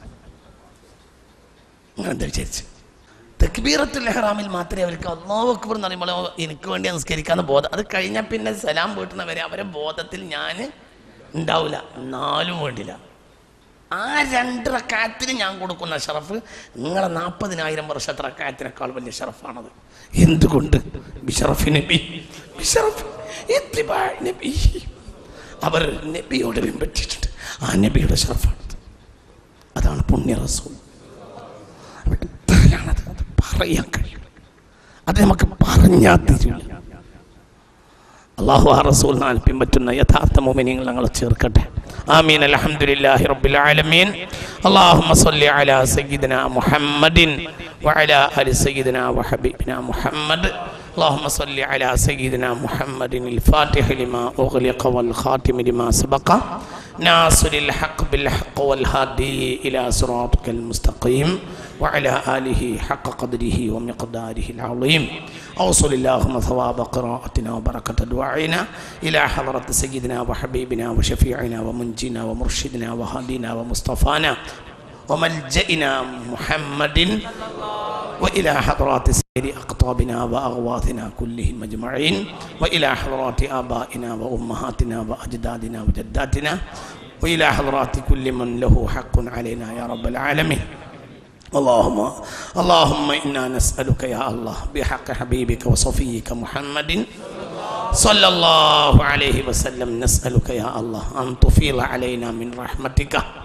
നിങ്ങൾ എന്താ വിചാരിച്ചു തെക്ബീറത്തുൽ ഇഹ്റാമിൽ മാത്രമേ അവർക്ക് അള്ളാഹു അക്ബർ എന്ന് പറയുമ്പോൾ എനിക്ക് വേണ്ടി നിസ്കരിക്കാന്ന് ബോധം അത് കഴിഞ്ഞാൽ പിന്നെ സലാം വീട്ടുന്നവരെ അവരെ ബോധത്തിൽ ഞാൻ ഉണ്ടാവില്ല എന്നാലും വേണ്ടില്ല ആ രണ്ട് റക്കാത്തിന് ഞാൻ കൊടുക്കുന്ന ഷറഫ് നിങ്ങളെ നാൽപ്പതിനായിരം വർഷത്തെ റക്കാത്തിനേക്കാൾ വലിയ ഷറഫാണത് എന്തുകൊണ്ട് ബിഷറഫ് നബി ബിഷറഫ് ഇത്തിബാ നബി അവർ നബിയോട് പിൻപറ്റിയിട്ടുണ്ട് ആ നബിയുടെ ഷറഫാണത് അതാണ് പുണ്യ റസൂൽ എത്രയാണത് അത് പറയാൻ കഴിയും അത് നമുക്ക് പറഞ്ഞാൽ തീരില്ല അള്ളാഹു ആ റസൂലിനാൽ പിൻപറ്റുന്ന യഥാർത്ഥ മോമിനിയങ്ങൾ ഞങ്ങളെ ചേർക്കട്ടെ ആമീൻ അൽഹംദുലില്ലാഹി റബ്ബിൽ ആലമീൻ اللهم صل على سيدنا محمد وعلى ال سيدنا وحبيبنا محمد اللهم صل على سيدنا محمد الفاتح لما أغلق والخاتم لما سبق ناصر الحق بالحق والهادي إلى صراطك المستقيم وعلى آله حق قدره ومقداره العظيم أوصل اللهم ثواب قراءتنا وبركة دعائنا إلى حضرة سيدنا وحبيبنا وشفيعنا ومنجينا ومرشدنا وهادينا ومصطفانا وملجئنا محمد وإلى حضرات سير أقطابنا وأغواثنا كلهم أجمعين وإلى حضرات آبائنا وأمهاتنا وأجدادنا وجداتنا وإلى حضرات كل من له حق علينا يا رب العالمين اللهم اللهم إنا نسألك يا الله بحق حبيبك وصفيك محمد صلى الله عليه وسلم نسألك يا الله أن تفيض علينا من رحمتك